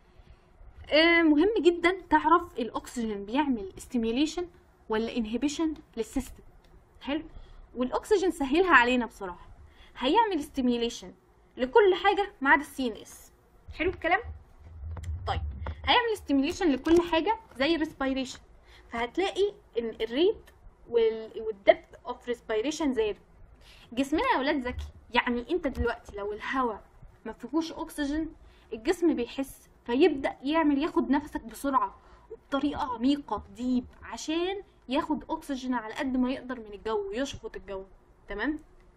آه مهم جدا تعرف الاكسجين بيعمل ستيميوليشن ولا انهبيشن للسيستم حلو والاكسجين سهلها علينا بصراحه هيعمل ستيميوليشن لكل حاجه ما عدا السي ان اس حلو الكلام طيب هيعمل ستيميوليشن لكل حاجه زي الريسبيريشن فهتلاقي ان الريت والدبث اوف ريسبيريشن زادوا جسمنا يا ولاد ذكي يعني انت دلوقتي لو الهواء ما فيهوش اكسجين الجسم بيحس فيبدا يعمل ياخد نفسك بسرعه وبطريقه عميقه ديب عشان ياخد اكسجين على قد ما يقدر من الجو يشفط الجو تمام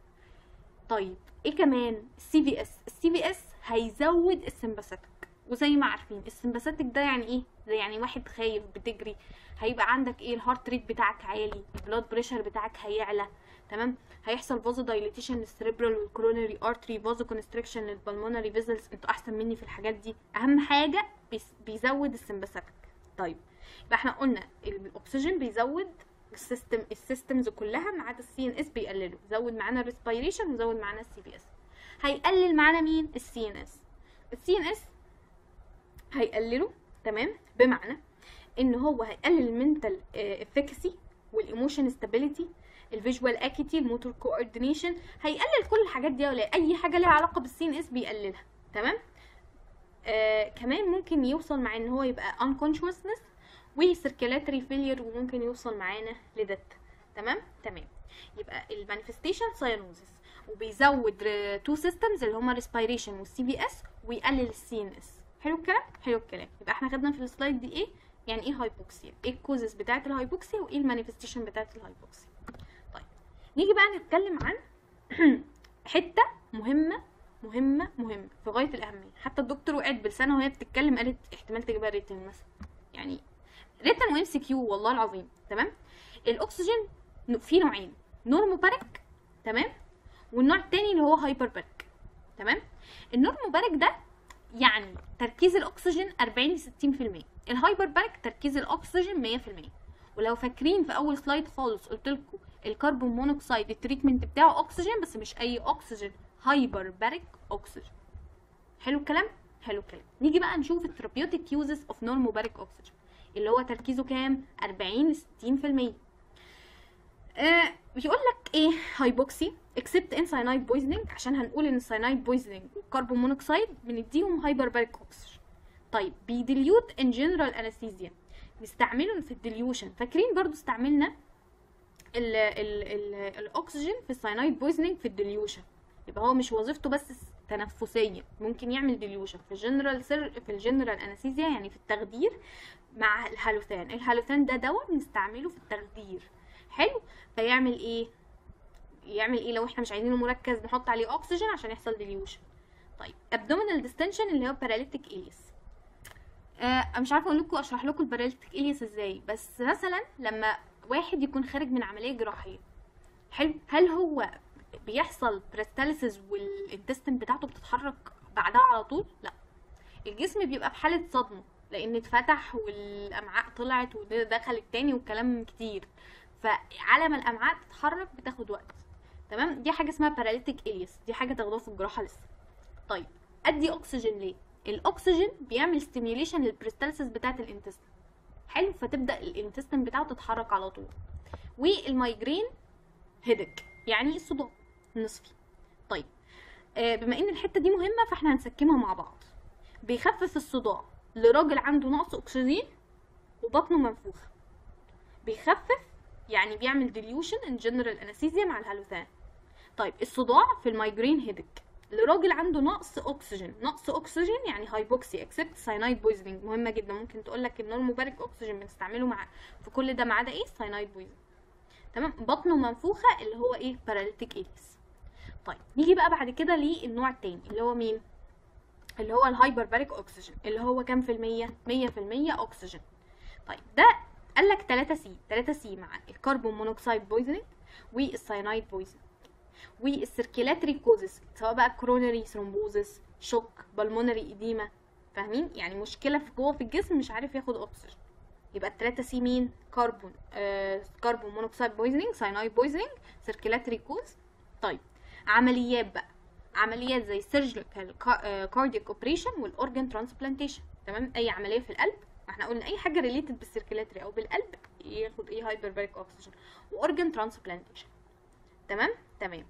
طيب ايه كمان السي في اس السي في اس هيزود السمباثيك وزي ما عارفين السمباثيك ده يعني ايه ده يعني واحد خايف بتجري هيبقى عندك ايه الهارت ريت بتاعك عالي البلاد بريشر بتاعك هيعلى تمام هيحصل فازو دايليتيشن للسريبرال والكورونري ارتري فازو كونستريكشن للبلمونري فيزلز انتوا احسن مني في الحاجات دي اهم حاجه بيس- بيزود السمباثيك طيب يبقى احنا قلنا الاكسجين بيزود السيستم السيستمز كلها ما عدا السي ان اس بيقلله زود معانا الريسبيريشن وزود معانا السي في اس هيقلل معانا مين السي ان اس السي ان اس هيقلله تمام بمعنى ان هو هيقلل المنتال افكسي والايموشن ستابيليتي الفيجوال اكيتي الموتور كوردينيشن هيقلل كل الحاجات دي ولا اي حاجه ليها علاقه بالسي ان اس بيقللها تمام آه كمان ممكن يوصل مع ان هو يبقى unconsciousness وسيركيلاتري فيلير وممكن يوصل معانا لدت تمام تمام يبقى المانيفستيشن ساينوزس وبيزود تو سيستمز اللي هما ريسبيريشن والسي بي اس ويقلل السي ان اس حلو الكلام حلو الكلام يبقى احنا خدنا في السلايد دي ايه يعني ايه هايبوكسيا ايه الكوزز بتاعه الهايبوكسيا وايه المانيفستيشن بتاعه الهايبوكسيا طيب نيجي بقى نتكلم عن حته مهمه مهمه مهمه في غايه الاهميه حتى الدكتور وقعت بلسانها وهي بتتكلم قالت احتمال تجيبها ريتن مثلا يعني ريتن وام سي كيو والله العظيم تمام الاكسجين فيه نوعين نورموباريك تمام والنوع التاني اللي هو هايبر باريك تمام النورموباريك ده يعني تركيز الاكسجين 40 ل 60% الهايبر باريك تركيز الاكسجين 100% ولو فاكرين في اول سلايد خالص قلت لكم الكربون مونوكسيد التريتمنت بتاعه اكسجين بس مش اي اكسجين هايبر باريك اكسجين حلو الكلام حلو الكلام نيجي بقى نشوف الثيرابيوتيك يوزز اوف نورموباريك اكسجين اللي هو تركيزه كام 40 ل 60% آه بيقول لك ايه هايبوكسي اكسبت ان ساينايد بويزنينج عشان هنقول ان الساينايد بويزنينج والكربون مونوكسيد بنديهم هايبر باريك اكسجين طيب بيديليوت ان جنرال انستيزيا نستعمله في الديليوشن فاكرين برضو استعملنا ال ال ال الاكسجين في الساينايد بويزنينج في الديليوشن يبقى هو مش وظيفته بس تنفسيه ممكن يعمل ديليوشن في الجنرال سر في الجنرال انستيزيا يعني في التخدير مع الهالوثان الهالوثان ده دواء بنستعمله في التخدير حلو فيعمل ايه يعمل ايه لو احنا مش عايزينه مركز نحط عليه اكسجين عشان يحصل ديليوشن طيب ابدومينال ديستنشن اللي هو باراليتيك اليس آه مش عارفه اقول لكم اشرح لكم الباراليتيك اليس ازاي بس مثلا لما واحد يكون خارج من عمليه جراحيه حلو هل هو بيحصل بريستاليسيس والانتستين بتاعته بتتحرك بعدها على طول لا الجسم بيبقى في حاله صدمه لان اتفتح والامعاء طلعت ودخلت تاني والكلام كتير فعلى ما الامعاء تتحرك بتاخد وقت تمام دي حاجه اسمها باراليتيك اليس دي حاجه تاخدوها في الجراحه لسه طيب ادي اكسجين ليه الاكسجين بيعمل ستيميوليشن للبريستالسيس بتاعه الانتستين حلو فتبدا الانتستين بتاعه تتحرك على طول والمايجرين هيدك يعني الصداع النصفي طيب آه بما ان الحته دي مهمه فاحنا هنسكمها مع بعض بيخفف الصداع لراجل عنده نقص اكسجين وبطنه منفوخه بيخفف يعني بيعمل ديليوشن ان جنرال انستيزيا مع الهالوثان طيب الصداع في المايجرين هيدك لراجل عنده نقص اكسجين نقص اكسجين يعني هايبوكسي اكسبت ساينايد بويزنينج مهمه جدا ممكن تقول لك النورموباريك اكسجين بنستعمله مع في كل ده ما عدا ايه ساينايد بويزنينج تمام بطنه منفوخه اللي هو ايه باراليتيك اليس طيب نيجي بقى بعد كده للنوع التاني اللي هو مين اللي هو الهايبرباريك اكسجين اللي هو كام في المية 100% اكسجين طيب ده قال لك 3 سي 3 سي مع الكربون مونوكسيد بويزنينج والساينايد بويزنينج والسيركيلاتري كوزز سواء بقى كرونري ثرومبوزس شوك بالمونري ايديما فاهمين يعني مشكله في جوه في الجسم مش عارف ياخد اكسجين يبقى التلاتة سي مين كربون آه كربون مونوكسيد بويزنينج ساينايد بويزنينج سيركيلاتري كوز طيب عمليات بقى عمليات زي سيرجيكال كاردياك اوبريشن والاورجان ترانسبلانتيشن تمام اي عمليه في القلب ما احنا قلنا اي حاجه ريليتد بالسيركيلاتري او بالقلب ياخد ايه هايبرباريك اوكسجين واورجان ترانسبلانتيشن تمام تمام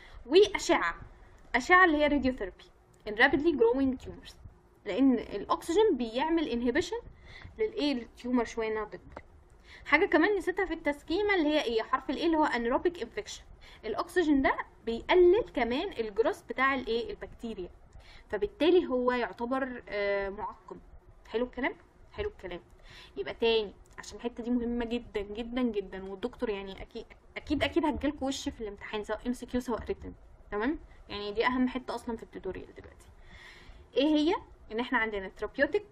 واشعه اشعه اللي هي راديوثيرابي ان رابيدلي جروينج تيومرز لان الاكسجين بيعمل انهبيشن للايه للتيومر شويه انها تكبر حاجه كمان نسيتها في التسكيمه اللي هي ايه حرف الايه اللي هو انيروبيك انفكشن الاكسجين ده بيقلل كمان الجروس بتاع الايه البكتيريا فبالتالي هو يعتبر آه، معقم حلو الكلام حلو الكلام يبقى تاني عشان الحته دي مهمه جدا جدا جدا والدكتور يعني اكيد اكيد اكيد هتجيلكوا وش في الامتحان سواء ام سي كيو سواء ريتن تمام يعني دي اهم حته اصلا في التوتوريال دلوقتي ايه هي ان احنا عندنا ثيرابيوتيك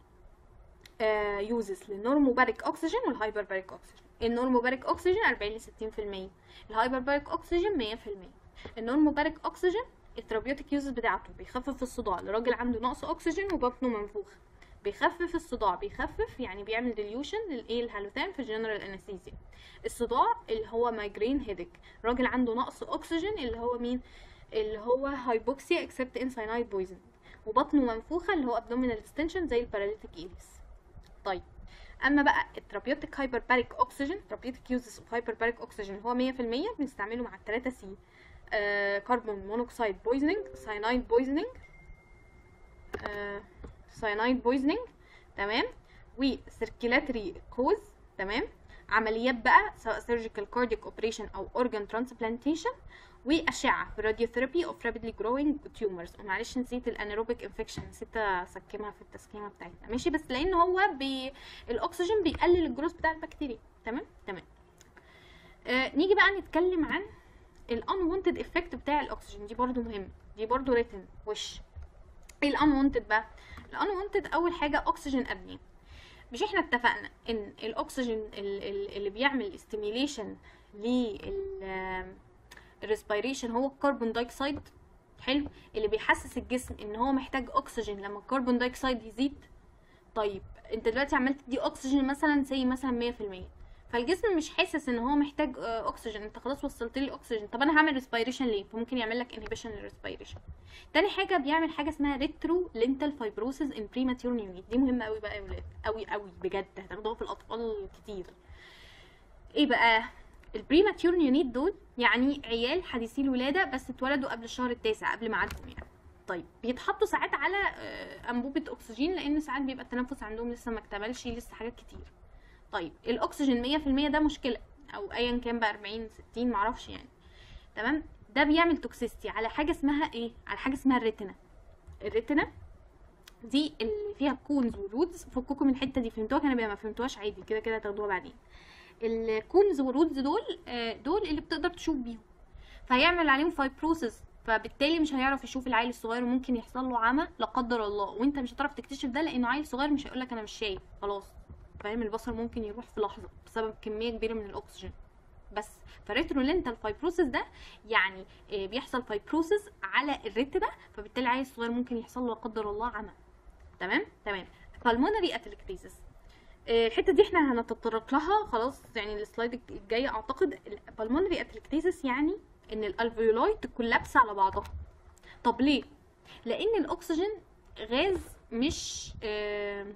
يوزز للنورموباريك اوكسجين والهايبرباريك اوكسجين النورموباريك اوكسجين 40 ل 60% الهايبرباريك اوكسجين 100% النورموباريك اوكسجين الثيرابيوتيك يوزز بتاعته بيخفف الصداع لراجل عنده نقص اكسجين وبطنه منفوخ بيخفف الصداع بيخفف يعني بيعمل ديليوشن للايه الهالوثان في الجنرال انستيزيا الصداع اللي هو مايجرين هيدك راجل عنده نقص اكسجين اللي هو مين اللي هو هايبوكسيا اكسبت ان ساينايد بويزن وبطنه منفوخه اللي هو ابدومينال اكستنشن زي الباراليتيك ايليس طيب اما بقى الثيرابيوتيك هايبرباريك اوكسجين ثيرابيوتيك يوزز اوف هايبرباريك اوكسجين هو 100% بنستعمله مع الثلاثه سي كربون مونوكسيد بويزنينج ساينايد بويزنينج ساينايد بويزنينج تمام وسيركيلاتري كوز تمام عمليات بقى سواء سيرجيكال كاردياك اوبريشن او اورجان ترانسبلانتيشن واشعه براديوثيرابي اوف رابيدلي جروينج تيومرز ومعلش نسيت الانيروبيك انفكشن نسيت اسكمها في التسكيمه بتاعتنا ماشي بس لان هو بي... الاكسجين بيقلل الجروث بتاع البكتيريا تمام تمام آه نيجي بقى نتكلم عن الانوانتد افكت بتاع الاكسجين دي برضو مهم دي برضو ريتن وش ايه الانوانتد بقى الانوانتد اول حاجه اكسجين ابني مش احنا اتفقنا ان الاكسجين ال- ال- اللي بيعمل استيميليشن للريسبيريشن هو الكربون دايوكسيد حلو اللي بيحسس الجسم ان هو محتاج اكسجين لما الكربون دايوكسيد يزيد طيب انت دلوقتي عمال تدي اكسجين مثلا زي مثلا 100% فالجسم مش حاسس ان هو محتاج آه، اكسجين انت خلاص وصلت لي اكسجين طب انا هعمل ريسبيريشن ليه فممكن يعمل لك انهبيشن للريسبيريشن تاني حاجه بيعمل حاجه اسمها ريترو لينتال فايبروسيس ان بريماتيور نيونيت دي مهمه قوي بقى يا ولاد قوي قوي بجد هتاخدوها في الاطفال كتير ايه بقى البريماتيور نيونيت دول يعني عيال حديثي الولاده بس اتولدوا قبل الشهر التاسع قبل ميعادهم يعني طيب بيتحطوا ساعات على آه، انبوبه اكسجين لان ساعات بيبقى التنفس عندهم لسه ما اكتملش لسه حاجات كتير طيب الاكسجين 100% ده مشكله او ايا كان بقى 40 60 معرفش يعني تمام ده بيعمل توكسيستي على حاجه اسمها ايه على حاجه اسمها الريتنا الريتنا دي اللي فيها كونز ورودز فككم من الحته دي فهمتوها كان ما فهمتوهاش عادي كده كده هتاخدوها بعدين الكونز والرودز دول آه، دول اللي بتقدر تشوف بيهم فهيعمل عليهم فايبروسيس فبالتالي مش هيعرف يشوف العيل الصغير وممكن يحصل له عمى لا قدر الله وانت مش هتعرف تكتشف ده لانه عيل صغير مش هيقول لك انا مش شايف خلاص فاهم البصر ممكن يروح في لحظه بسبب كميه كبيره من الاكسجين بس فريترولينتال فايبروسيس ده يعني آه، بيحصل فايبروسيس على الريتنا فبالتالي العيل الصغير ممكن يحصل له لا قدر الله عمى تمام تمام بالمونري اتلكتيزس الحته دي احنا هنتطرق لها خلاص يعني السلايد الجاي اعتقد البالمونري اتلكتيزس يعني ان الالفيولاي تكولابس على بعضها طب ليه لان الاكسجين غاز مش آه،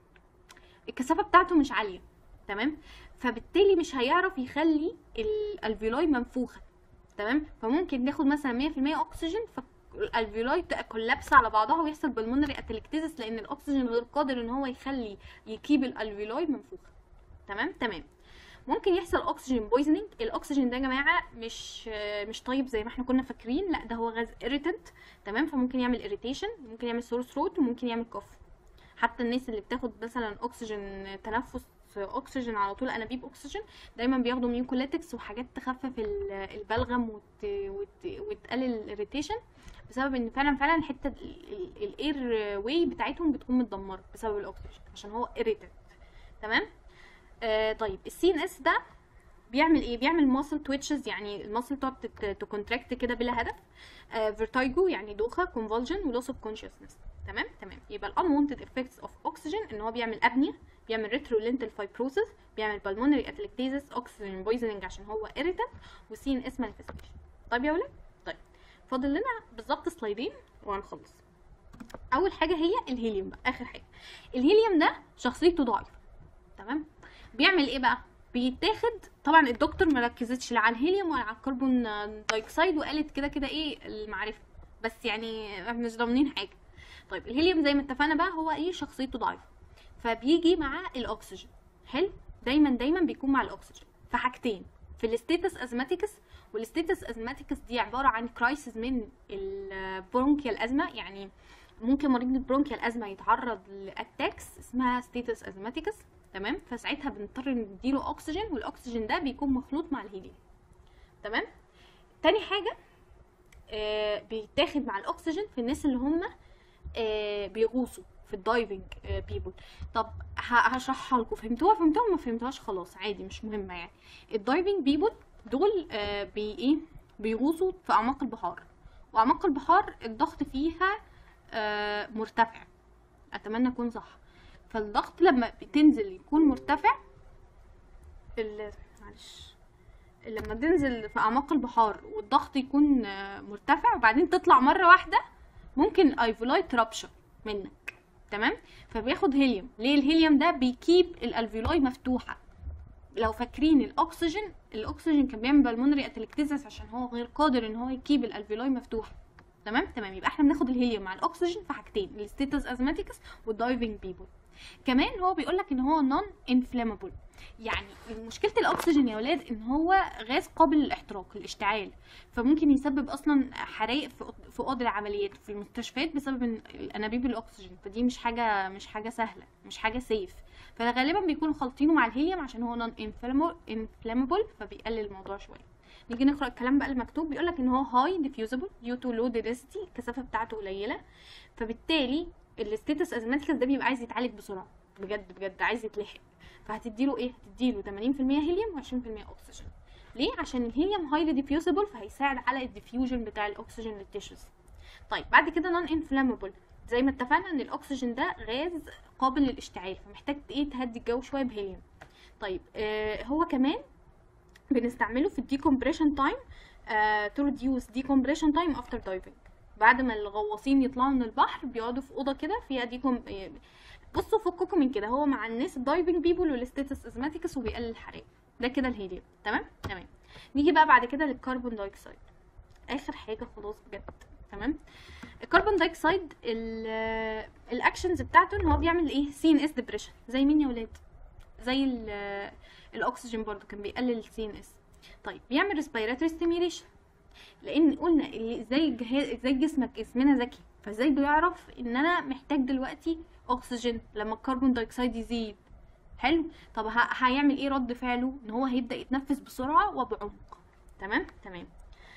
الكثافه بتاعته مش عاليه تمام فبالتالي مش هيعرف يخلي الالفيولاي منفوخه تمام فممكن ناخد مثلا 100% اكسجين فالالفيولاي تكولابس على بعضها ويحصل بالمونري اتلكتيزس لان الاكسجين غير قادر ان هو يخلي يكيب الالفيولاي منفوخه تمام تمام ممكن يحصل اكسجين بويزنينج الاكسجين ده يا جماعه مش مش طيب زي ما احنا كنا فاكرين لا ده هو غاز irritant تمام فممكن يعمل اريتيشن ممكن يعمل سور ثروت وممكن يعمل كف حتى الناس اللي بتاخد مثلا اكسجين تنفس اكسجين على طول انابيب اكسجين دايما بياخدوا ميوكوليتكس وحاجات تخفف ال- البلغم وت... وت... وتقلل الاريتيشن بسبب ان فعلا فعلا الحته الاير واي بتاعتهم بتكون متدمره بسبب الاكسجين عشان هو irritant تمام آه طيب السي ان اس ده بيعمل ايه بيعمل ماسل تويتشز يعني الماسل تقعد تكونتراكت كده بلا هدف فيرتايجو يعني دوخه كونفولجن ولوس اوف كونشسنس تمام تمام يبقى الانونتد افكتس اوف اوكسجين ان هو بيعمل ابنيا بيعمل ريترولينتال فايبروسيس بيعمل بالمونري اتلكتيزس اوكسجين بويزنينج عشان هو irritant وسي ان اس مانيفستيشن طيب يا ولاد طيب فاضل لنا بالظبط سلايدين وهنخلص اول حاجه هي الهيليوم بقى اخر حاجه الهيليوم ده شخصيته ضعيفه تمام بيعمل ايه بقى بيتاخد طبعا الدكتور ما ركزتش لا على الهيليوم ولا على الكربون دايوكسيد وقالت كده كده ايه المعرفه بس يعني احنا مش ضامنين حاجه طيب الهيليوم زي ما اتفقنا بقى هو ايه شخصيته ضعيفه فبيجي مع الاكسجين حلو دايما دايما بيكون مع الاكسجين في حاجتين في الستيتس ازماتيكس والستيتس ازماتيكس دي عباره عن كرايسيس من البرونكيال ازمه يعني ممكن مريض البرونكيال ازمه يتعرض لاتاكس اسمها ستيتس ازماتيكس تمام فساعتها بنضطر نديله اكسجين والاكسجين ده بيكون مخلوط مع الهيليوم تمام تاني حاجه آه بيتاخد مع الاكسجين في الناس اللي هم آه بيغوصوا في الدايفنج آه بيبول طب ه- هشرحها لكم فهمتوها فهمتوها ما فهمتوهاش خلاص عادي مش مهمه يعني الدايفنج بيبول دول آه بي ايه بيغوصوا في اعماق البحار واعماق البحار الضغط فيها آه مرتفع اتمنى اكون صح فالضغط لما بتنزل يكون مرتفع ال- معلش لما تنزل في اعماق البحار والضغط يكون آه، مرتفع وبعدين تطلع مره واحده ممكن الايفولاي ترابشر منك تمام فبياخد هيليوم ليه الهيليوم ده بيكيب الالفيولاي مفتوحه لو فاكرين الاكسجين الاكسجين كان بيعمل بالمونري اتلكتيزس عشان هو غير قادر ان هو يكيب الالفيولاي مفتوحه تمام تمام يبقى احنا بناخد الهيليوم مع الاكسجين في حاجتين الستيتس ازماتيكس والدايفنج بيبول كمان هو بيقول لك ان هو نون انفلامابل يعني مشكله الاكسجين يا ولاد ان هو غاز قابل للاحتراق الاشتعال فممكن يسبب اصلا حرائق في أوض- في اوض العمليات في المستشفيات بسبب إن الانابيب الاكسجين فدي مش حاجه مش حاجه سهله مش حاجه سيف فغالبا بيكونوا خالطينه مع الهيليوم عشان هو نون انفلامابل فبيقلل الموضوع شويه نيجي نقرا الكلام بقى المكتوب بيقول لك ان هو هاي ديفيوزبل ديو تو لو دينسيتي الكثافه بتاعته قليله فبالتالي الستيتس ازماتيكس ده بيبقى عايز يتعالج بسرعه بجد بجد عايز يتلحق فهتديله ايه هتديله 80% هيليوم و20% اكسجين ليه عشان الهيليوم هايلي ديفيوزبل فهيساعد على الديفيوجن بتاع الاكسجين للتيشوز طيب بعد كده نون انفلامبل زي ما اتفقنا ان الاكسجين ده غاز قابل للاشتعال فمحتاج ايه تهدي الجو شويه بهيليوم طيب آه هو كمان بنستعمله في الديكمبريشن تايم تو ريديوس ديكمبريشن تايم افتر دايفنج بعد ما الغواصين يطلعوا من البحر بيقعدوا في اوضه كده فيها ديكم بصوا فككم من كده هو مع الناس الدايفنج بيبول والستيتس ازماتيكس وبيقلل الحرائق ده كده الهيليوم تمام تمام نيجي بقى بعد كده للكربون دايوكسيد اخر حاجه خلاص بجد تمام الكربون دايوكسيد ال- الاكشنز بتاعته ان هو بيعمل ايه سي ان اس ديبريشن زي مين يا ولاد زي ال- الاكسجين برضو كان بيقلل السي ان اس طيب بيعمل ريسبيراتوري ستيميوليشن لان قلنا اللي ازاي الجهاز ازاي جسمك اسمنا ذكي فازاي بيعرف ان انا محتاج دلوقتي اكسجين لما الكربون دايوكسيد يزيد حلو طب ه- هيعمل ايه رد فعله ان هو هيبدا يتنفس بسرعه وبعمق تمام تمام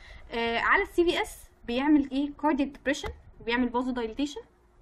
آه على السي في اس بيعمل ايه كاردياك ديبريشن وبيعمل فازو دايليتيشن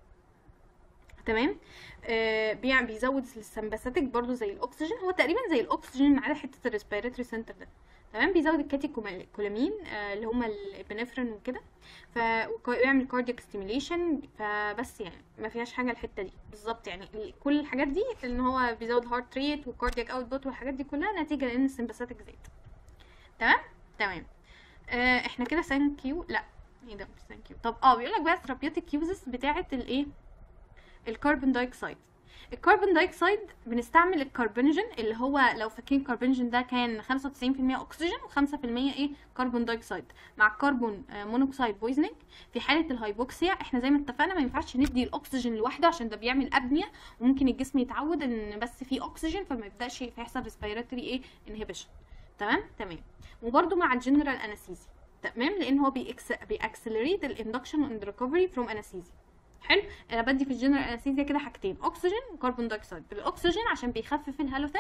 تمام آه بيعمل بيزود السمباثيك برضو زي الاكسجين هو تقريبا زي الاكسجين ما عدا حته الريسبيراتوري سنتر ده تمام بيزود الكاتيكولامين آه اللي هما الابنفرين وكده فبيعمل كاردياك ستيميليشن فبس يعني ما فيهاش حاجه الحته دي بالظبط يعني ال- كل الحاجات دي ان هو بيزود هارت ريت وكاردياك اوتبوت والحاجات دي كلها نتيجه لان السمباثيك زاد تمام تمام آه احنا كده ثانك يو لا ايه ده مش ثانك يو طب اه بيقول لك بقى ثيرابيوتيك يوزز بتاعه الايه الكربون دايوكسيد الكربون دايوكسيد بنستعمل الكربونيجين اللي هو لو فاكرين الكربونيجين ده كان 95% اكسجين و5% ايه كربون دايوكسيد مع الكربون آه، مونوكسيد بويزنينج في حاله الهايبوكسيا احنا زي ما اتفقنا ما ينفعش ندي الاكسجين لوحده عشان ده بيعمل ابنيه وممكن الجسم يتعود ان بس في اكسجين فما يبداش فيحصل ريسبيراتوري ايه انهبيشن تمام تمام وبرده مع الجنرال انستيزي تمام لان هو بيأكس بيأكسلريت الاندكشن اند ريكفري فروم انستيزي حلو انا بدي في الجنرال انستيزيا كده حاجتين اكسجين وكربون دايوكسيد الاكسجين عشان بيخفف الهالوثان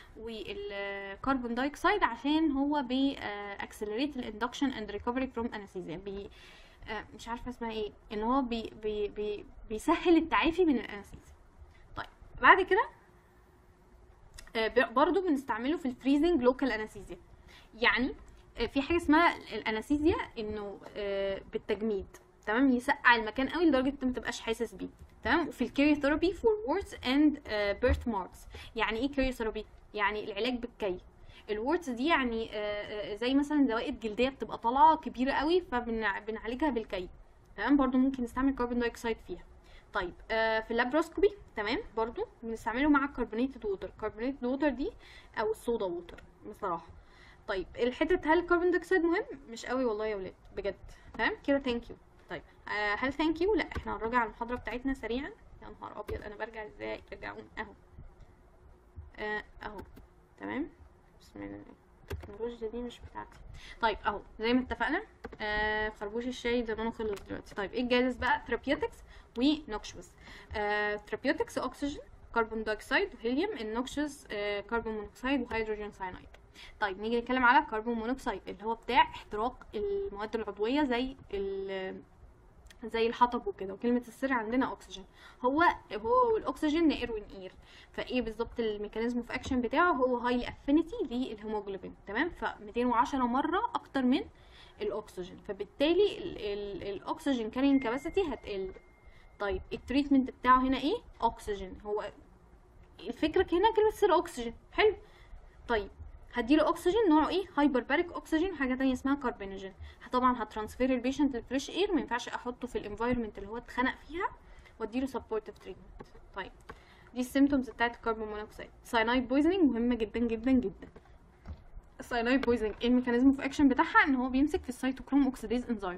والكربون دايوكسيد عشان هو بي اكسلريت الاندكشن اند ريكفري فروم انستيزيا بي آه، مش عارفه اسمها ايه ان هو بي بي بي بيسهل التعافي من الانستيزيا طيب بعد كده آه، ب- برضو بنستعمله في الفريزنج لوكال انستيزيا يعني آه، في حاجه اسمها الانستيزيا انه آه، بالتجميد تمام يسقع المكان قوي لدرجه انت ما تبقاش حاسس بيه تمام وفي الكيري ثيرابي فور ووردز اند بيرث ماركس يعني ايه كيري ثيرابي يعني العلاج بالكي الوردز دي يعني آه، آه، زي مثلا زوائد جلديه بتبقى طالعه كبيره قوي فبنعالجها بالكي تمام برضو ممكن نستعمل كربون دايوكسيد فيها طيب آه في اللابروسكوبي تمام برضو بنستعمله مع الكربونيتد ووتر الكربونيتد ووتر دي او الصودا ووتر بصراحه طيب الحته هل الكربون دايوكسيد مهم مش قوي والله يا ولاد بجد تمام كده ثانك يو طيب آه هل ثانك يو لا احنا هنراجع على المحاضره بتاعتنا سريعا يا نهار ابيض انا برجع ازاي رجعون اهو آه اهو تمام بسم الله التكنولوجيا دي مش بتاعتي طيب اهو زي ما اتفقنا آه خربوش الشاي زمانه خلص دلوقتي طيب ايه الجاهز بقى ثيرابيوتكس ونوكشوس آه ثيرابيوتكس اكسجين كربون دايوكسيد وهيليوم النوكشوس آه كربون مونوكسيد وهيدروجين ساينايد طيب نيجي نتكلم على كربون مونوكسيد اللي هو بتاع احتراق المواد العضويه زي ال زي الحطب وكده وكلمة السر عندنا أكسجين هو هو والأكسجين نقر ونقير فإيه بالظبط الميكانيزم اوف أكشن بتاعه هو هاي افينيتي للهيموجلوبين تمام ف 210 مرة أكتر من الأكسجين فبالتالي ال ال الأكسجين كارين كاباسيتي هتقل طيب التريتمنت بتاعه هنا إيه؟ أكسجين هو الفكرة هنا كلمة سر أكسجين حلو طيب هديله اكسجين نوعه ايه هايبرباريك اكسجين وحاجه تانية اسمها كاربينوجين طبعا هترانسفير البيشنت للفريش اير ما ينفعش احطه في الانفايرمنت اللي هو اتخنق فيها واديله سبورتيف تريتمنت طيب دي السيمتومز بتاعت الكربون مونوكسيد ساينايد بويزنينج مهمه جدا جدا جدا الساينايد بويزنينج ايه الميكانيزم اوف اكشن بتاعها ان هو بيمسك في السيتوكروم اوكسيديز انزيم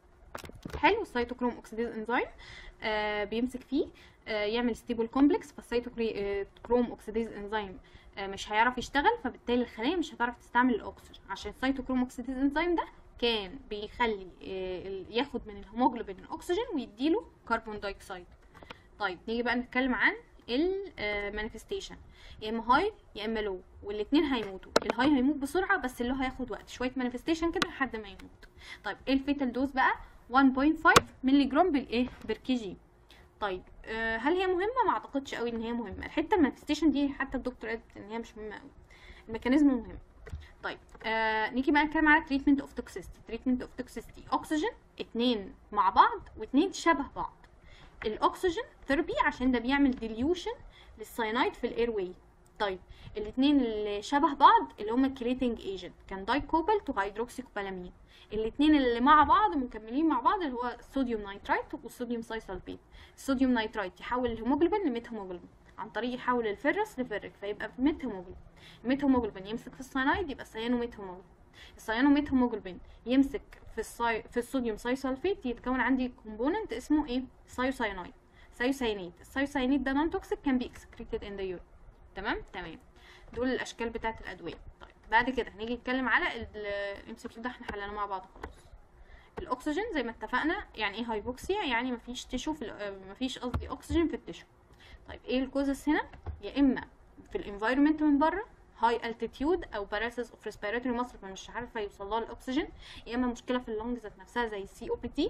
حلو السيتوكروم اوكسيديز انزيم آه بيمسك فيه آه يعمل ستيبل كومبلكس فالسيتوكروم اوكسيديز انزيم مش هيعرف يشتغل فبالتالي الخلايا مش هتعرف تستعمل الاكسجين عشان السيتوكروم اوكسيديز انزيم ده كان بيخلي ياخد من الهيموجلوبين الاكسجين ويديله كربون دايوكسيد طيب نيجي بقى نتكلم عن المانيفستيشن يا اما هاي يا اما لو والاثنين هيموتوا الهاي هيموت بسرعه بس اللو هياخد وقت شويه مانيفستيشن كده لحد ما يموت طيب ايه الفيتال دوز بقى 1.5 مللي جرام بالايه بالكي جي طيب آه هل هي مهمه ما اعتقدش قوي ان هي مهمه الحته المانيفستيشن دي حتى الدكتور قالت ان هي مش مهمه قوي الميكانيزم مهم طيب آه نيجي بقى نتكلم على تريتمنت اوف توكسيستي تريتمنت اوف توكسيستي اكسجين اتنين مع بعض واتنين شبه بعض الاكسجين ثيرابي عشان ده بيعمل ديليوشن للساينايد في الاير واي طيب الاثنين اللي شبه بعض اللي هما الكليتنج ايجنت كان داي كوبالت وهيدروكسي كوبالامين الاثنين اللي مع بعض مكملين مع بعض اللي هو الصوديوم نايترايت والصوديوم سايسلبيت الصوديوم نايترايت يحول الهيموجلوبين لميت هيموجلوبين عن طريق يحول الفرس لفرك فيبقى ميت هيموجلوبين الميت هيموجلوبين يمسك في الساينايد يبقى سيانو ميت هيموجلوبين السيانو ميت هيموجلوبين يمسك في الساي... في الصوديوم سايسلفيت يتكون عندي كومبوننت اسمه ايه سايوساينايد سايوساينيد السايوساينيد ده نون توكسيك كان بي اكسكريتد ان ذا يورين تمام تمام دول الاشكال بتاعه الادويه طيب بعد كده هنيجي نتكلم على الام سي كيو ده احنا حليناه مع بعض خلاص الاكسجين زي ما اتفقنا يعني ايه هايبوكسيا يعني مفيش تشو في مفيش قصدي اكسجين في التشو طيب ايه الكوزس هنا يا اما في الانفايرمنت من بره هاي التيتيود او باراسيس اوف ريسبيراتوري مصر فمش عارفه يوصل لها الاكسجين يا اما مشكله في اللنجز ذات نفسها زي السي او بي تي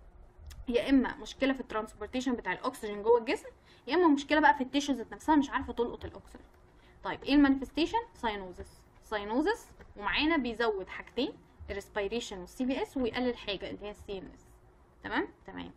يا اما مشكله في الترانسبورتيشن بتاع الاكسجين جوه الجسم يا اما مشكله بقى في التيشو ذات نفسها مش عارفه تلقط الاكسجين طيب ايه المانيفستيشن ساينوزس ساينوزس ومعانا بيزود حاجتين الريسبيريشن والسي بي اس ويقلل حاجه اللي هي السي ان اس تمام تمام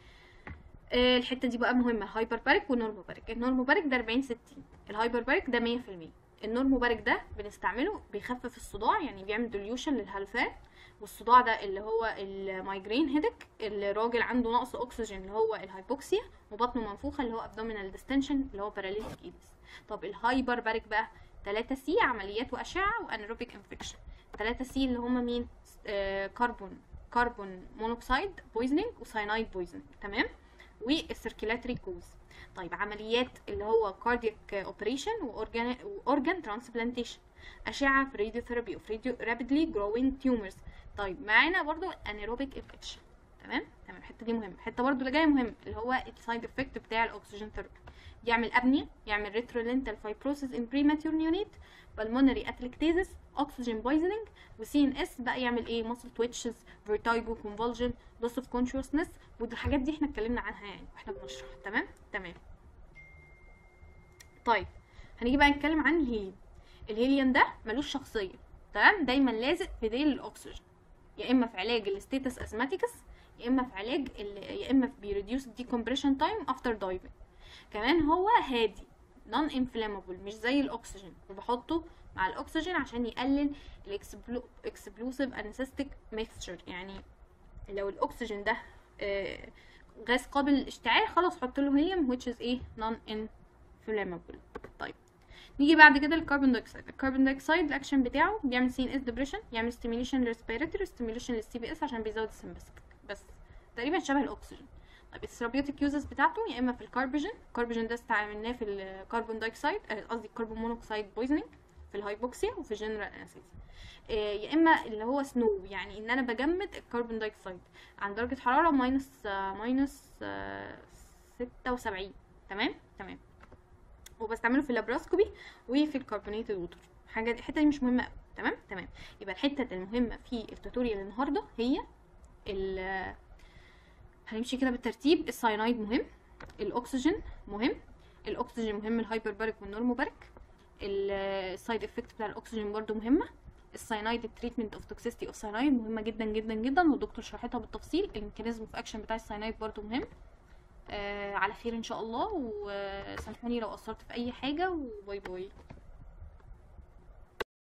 آه الحته دي بقى مهمه هايبرباريك والنورموباريك النورموباريك ده 40 60 الهايبرباريك ده 100% النورموباريك ده بنستعمله بيخفف الصداع يعني بيعمل ديليوشن للهلفان والصداع ده اللي هو المايجرين هيدك اللي راجل عنده نقص اكسجين اللي هو الهايبوكسيا وبطنه منفوخه اللي هو ابدومينال ديستنشن اللي هو باراليتيك ايدس طب الهايبر باريك بقى 3 سي عمليات واشعه وانيروبيك انفكشن 3 سي اللي هما مين آه كربون كربون مونوكسيد بويزنينج وساينايد بويزنينج تمام والسيركيلاتري كوز طيب عمليات اللي هو كاردياك اوبريشن واورجان واورجان ترانسبلانتيشن اشعه في راديوثيرابي اوف راديو رابيدلي جروينج تيومرز طيب معانا برضو انيروبيك انفكشن تمام تمام الحته دي مهمه الحته برضو اللي جايه مهم اللي هو السايد افكت بتاع الاكسجين ثيرابي يعمل ابنيا يعمل ريترولينتال فايبروسيس ان بريماتور نيونيت بالمونري اتلكتيزس اوكسجين بويزنينج وسي ان اس بقى يعمل ايه ماسل تويتشز فيرتايجو كونفولجن لوس اوف كونشسنس والحاجات دي احنا اتكلمنا عنها يعني واحنا بنشرح تمام تمام طيب هنيجي بقى نتكلم عن الهيليوم الهيليوم ده ملوش شخصيه تمام دايما لازق في ديل الاكسجين يا اما في علاج الستيتس ازماتيكس يا اما في علاج يا اما في بيريديوس ديكمبريشن تايم افتر دايفنج كمان هو هادي نون انفلامبل مش زي الاكسجين وبحطه مع الاكسجين عشان يقلل الاكسبلوسيف انستيك ميكستشر يعني لو الاكسجين ده آه غاز قابل للاشتعال خلاص حط له هيليوم which is ايه non inflammable طيب نيجي بعد كده للكربون دايوكسيد الكربون دايوكسيد الاكشن بتاعه بيعمل سي ان اس ديبريشن يعمل ستيميليشن للريسبيراتوري ستيميليشن للسي بي اس عشان بيزود السمباثيك بس تقريبا شبه الاكسجين طيب الثيرابيوتيك يوزز بتاعته يا اما في الكاربوجين الكاربوجين ده استعملناه في الكربون دايوكسيد قصدي الكربون مونوكسيد بويزنينج في في الهايبوكسيا وفي الجنرال انستيزيا يا اما اللي هو سنو يعني ان انا بجمد الكربون دايوكسيد عند درجه حراره ماينس ماينس 76 تمام تمام وبستعمله في اللابراسكوبي وفي الكربونيتد ووتر حاجه الحته دي مش مهمه قوي تمام تمام يبقى الحته المهمه في التوتوريال النهارده هي ال هنمشي كده بالترتيب الساينايد مهم الاكسجين مهم الاكسجين مهم الهايبرباريك والنورموباريك السايد افكت بتاع الاكسجين برضو مهمه الساينايد التريتمنت اوف توكسيستي اوف ساينايد مهمه جدا جدا جدا والدكتور شرحتها بالتفصيل الميكانيزم اوف اكشن بتاع الساينايد برضو مهم آه على خير ان شاء الله وسامحوني لو قصرت في اي حاجه وباي باي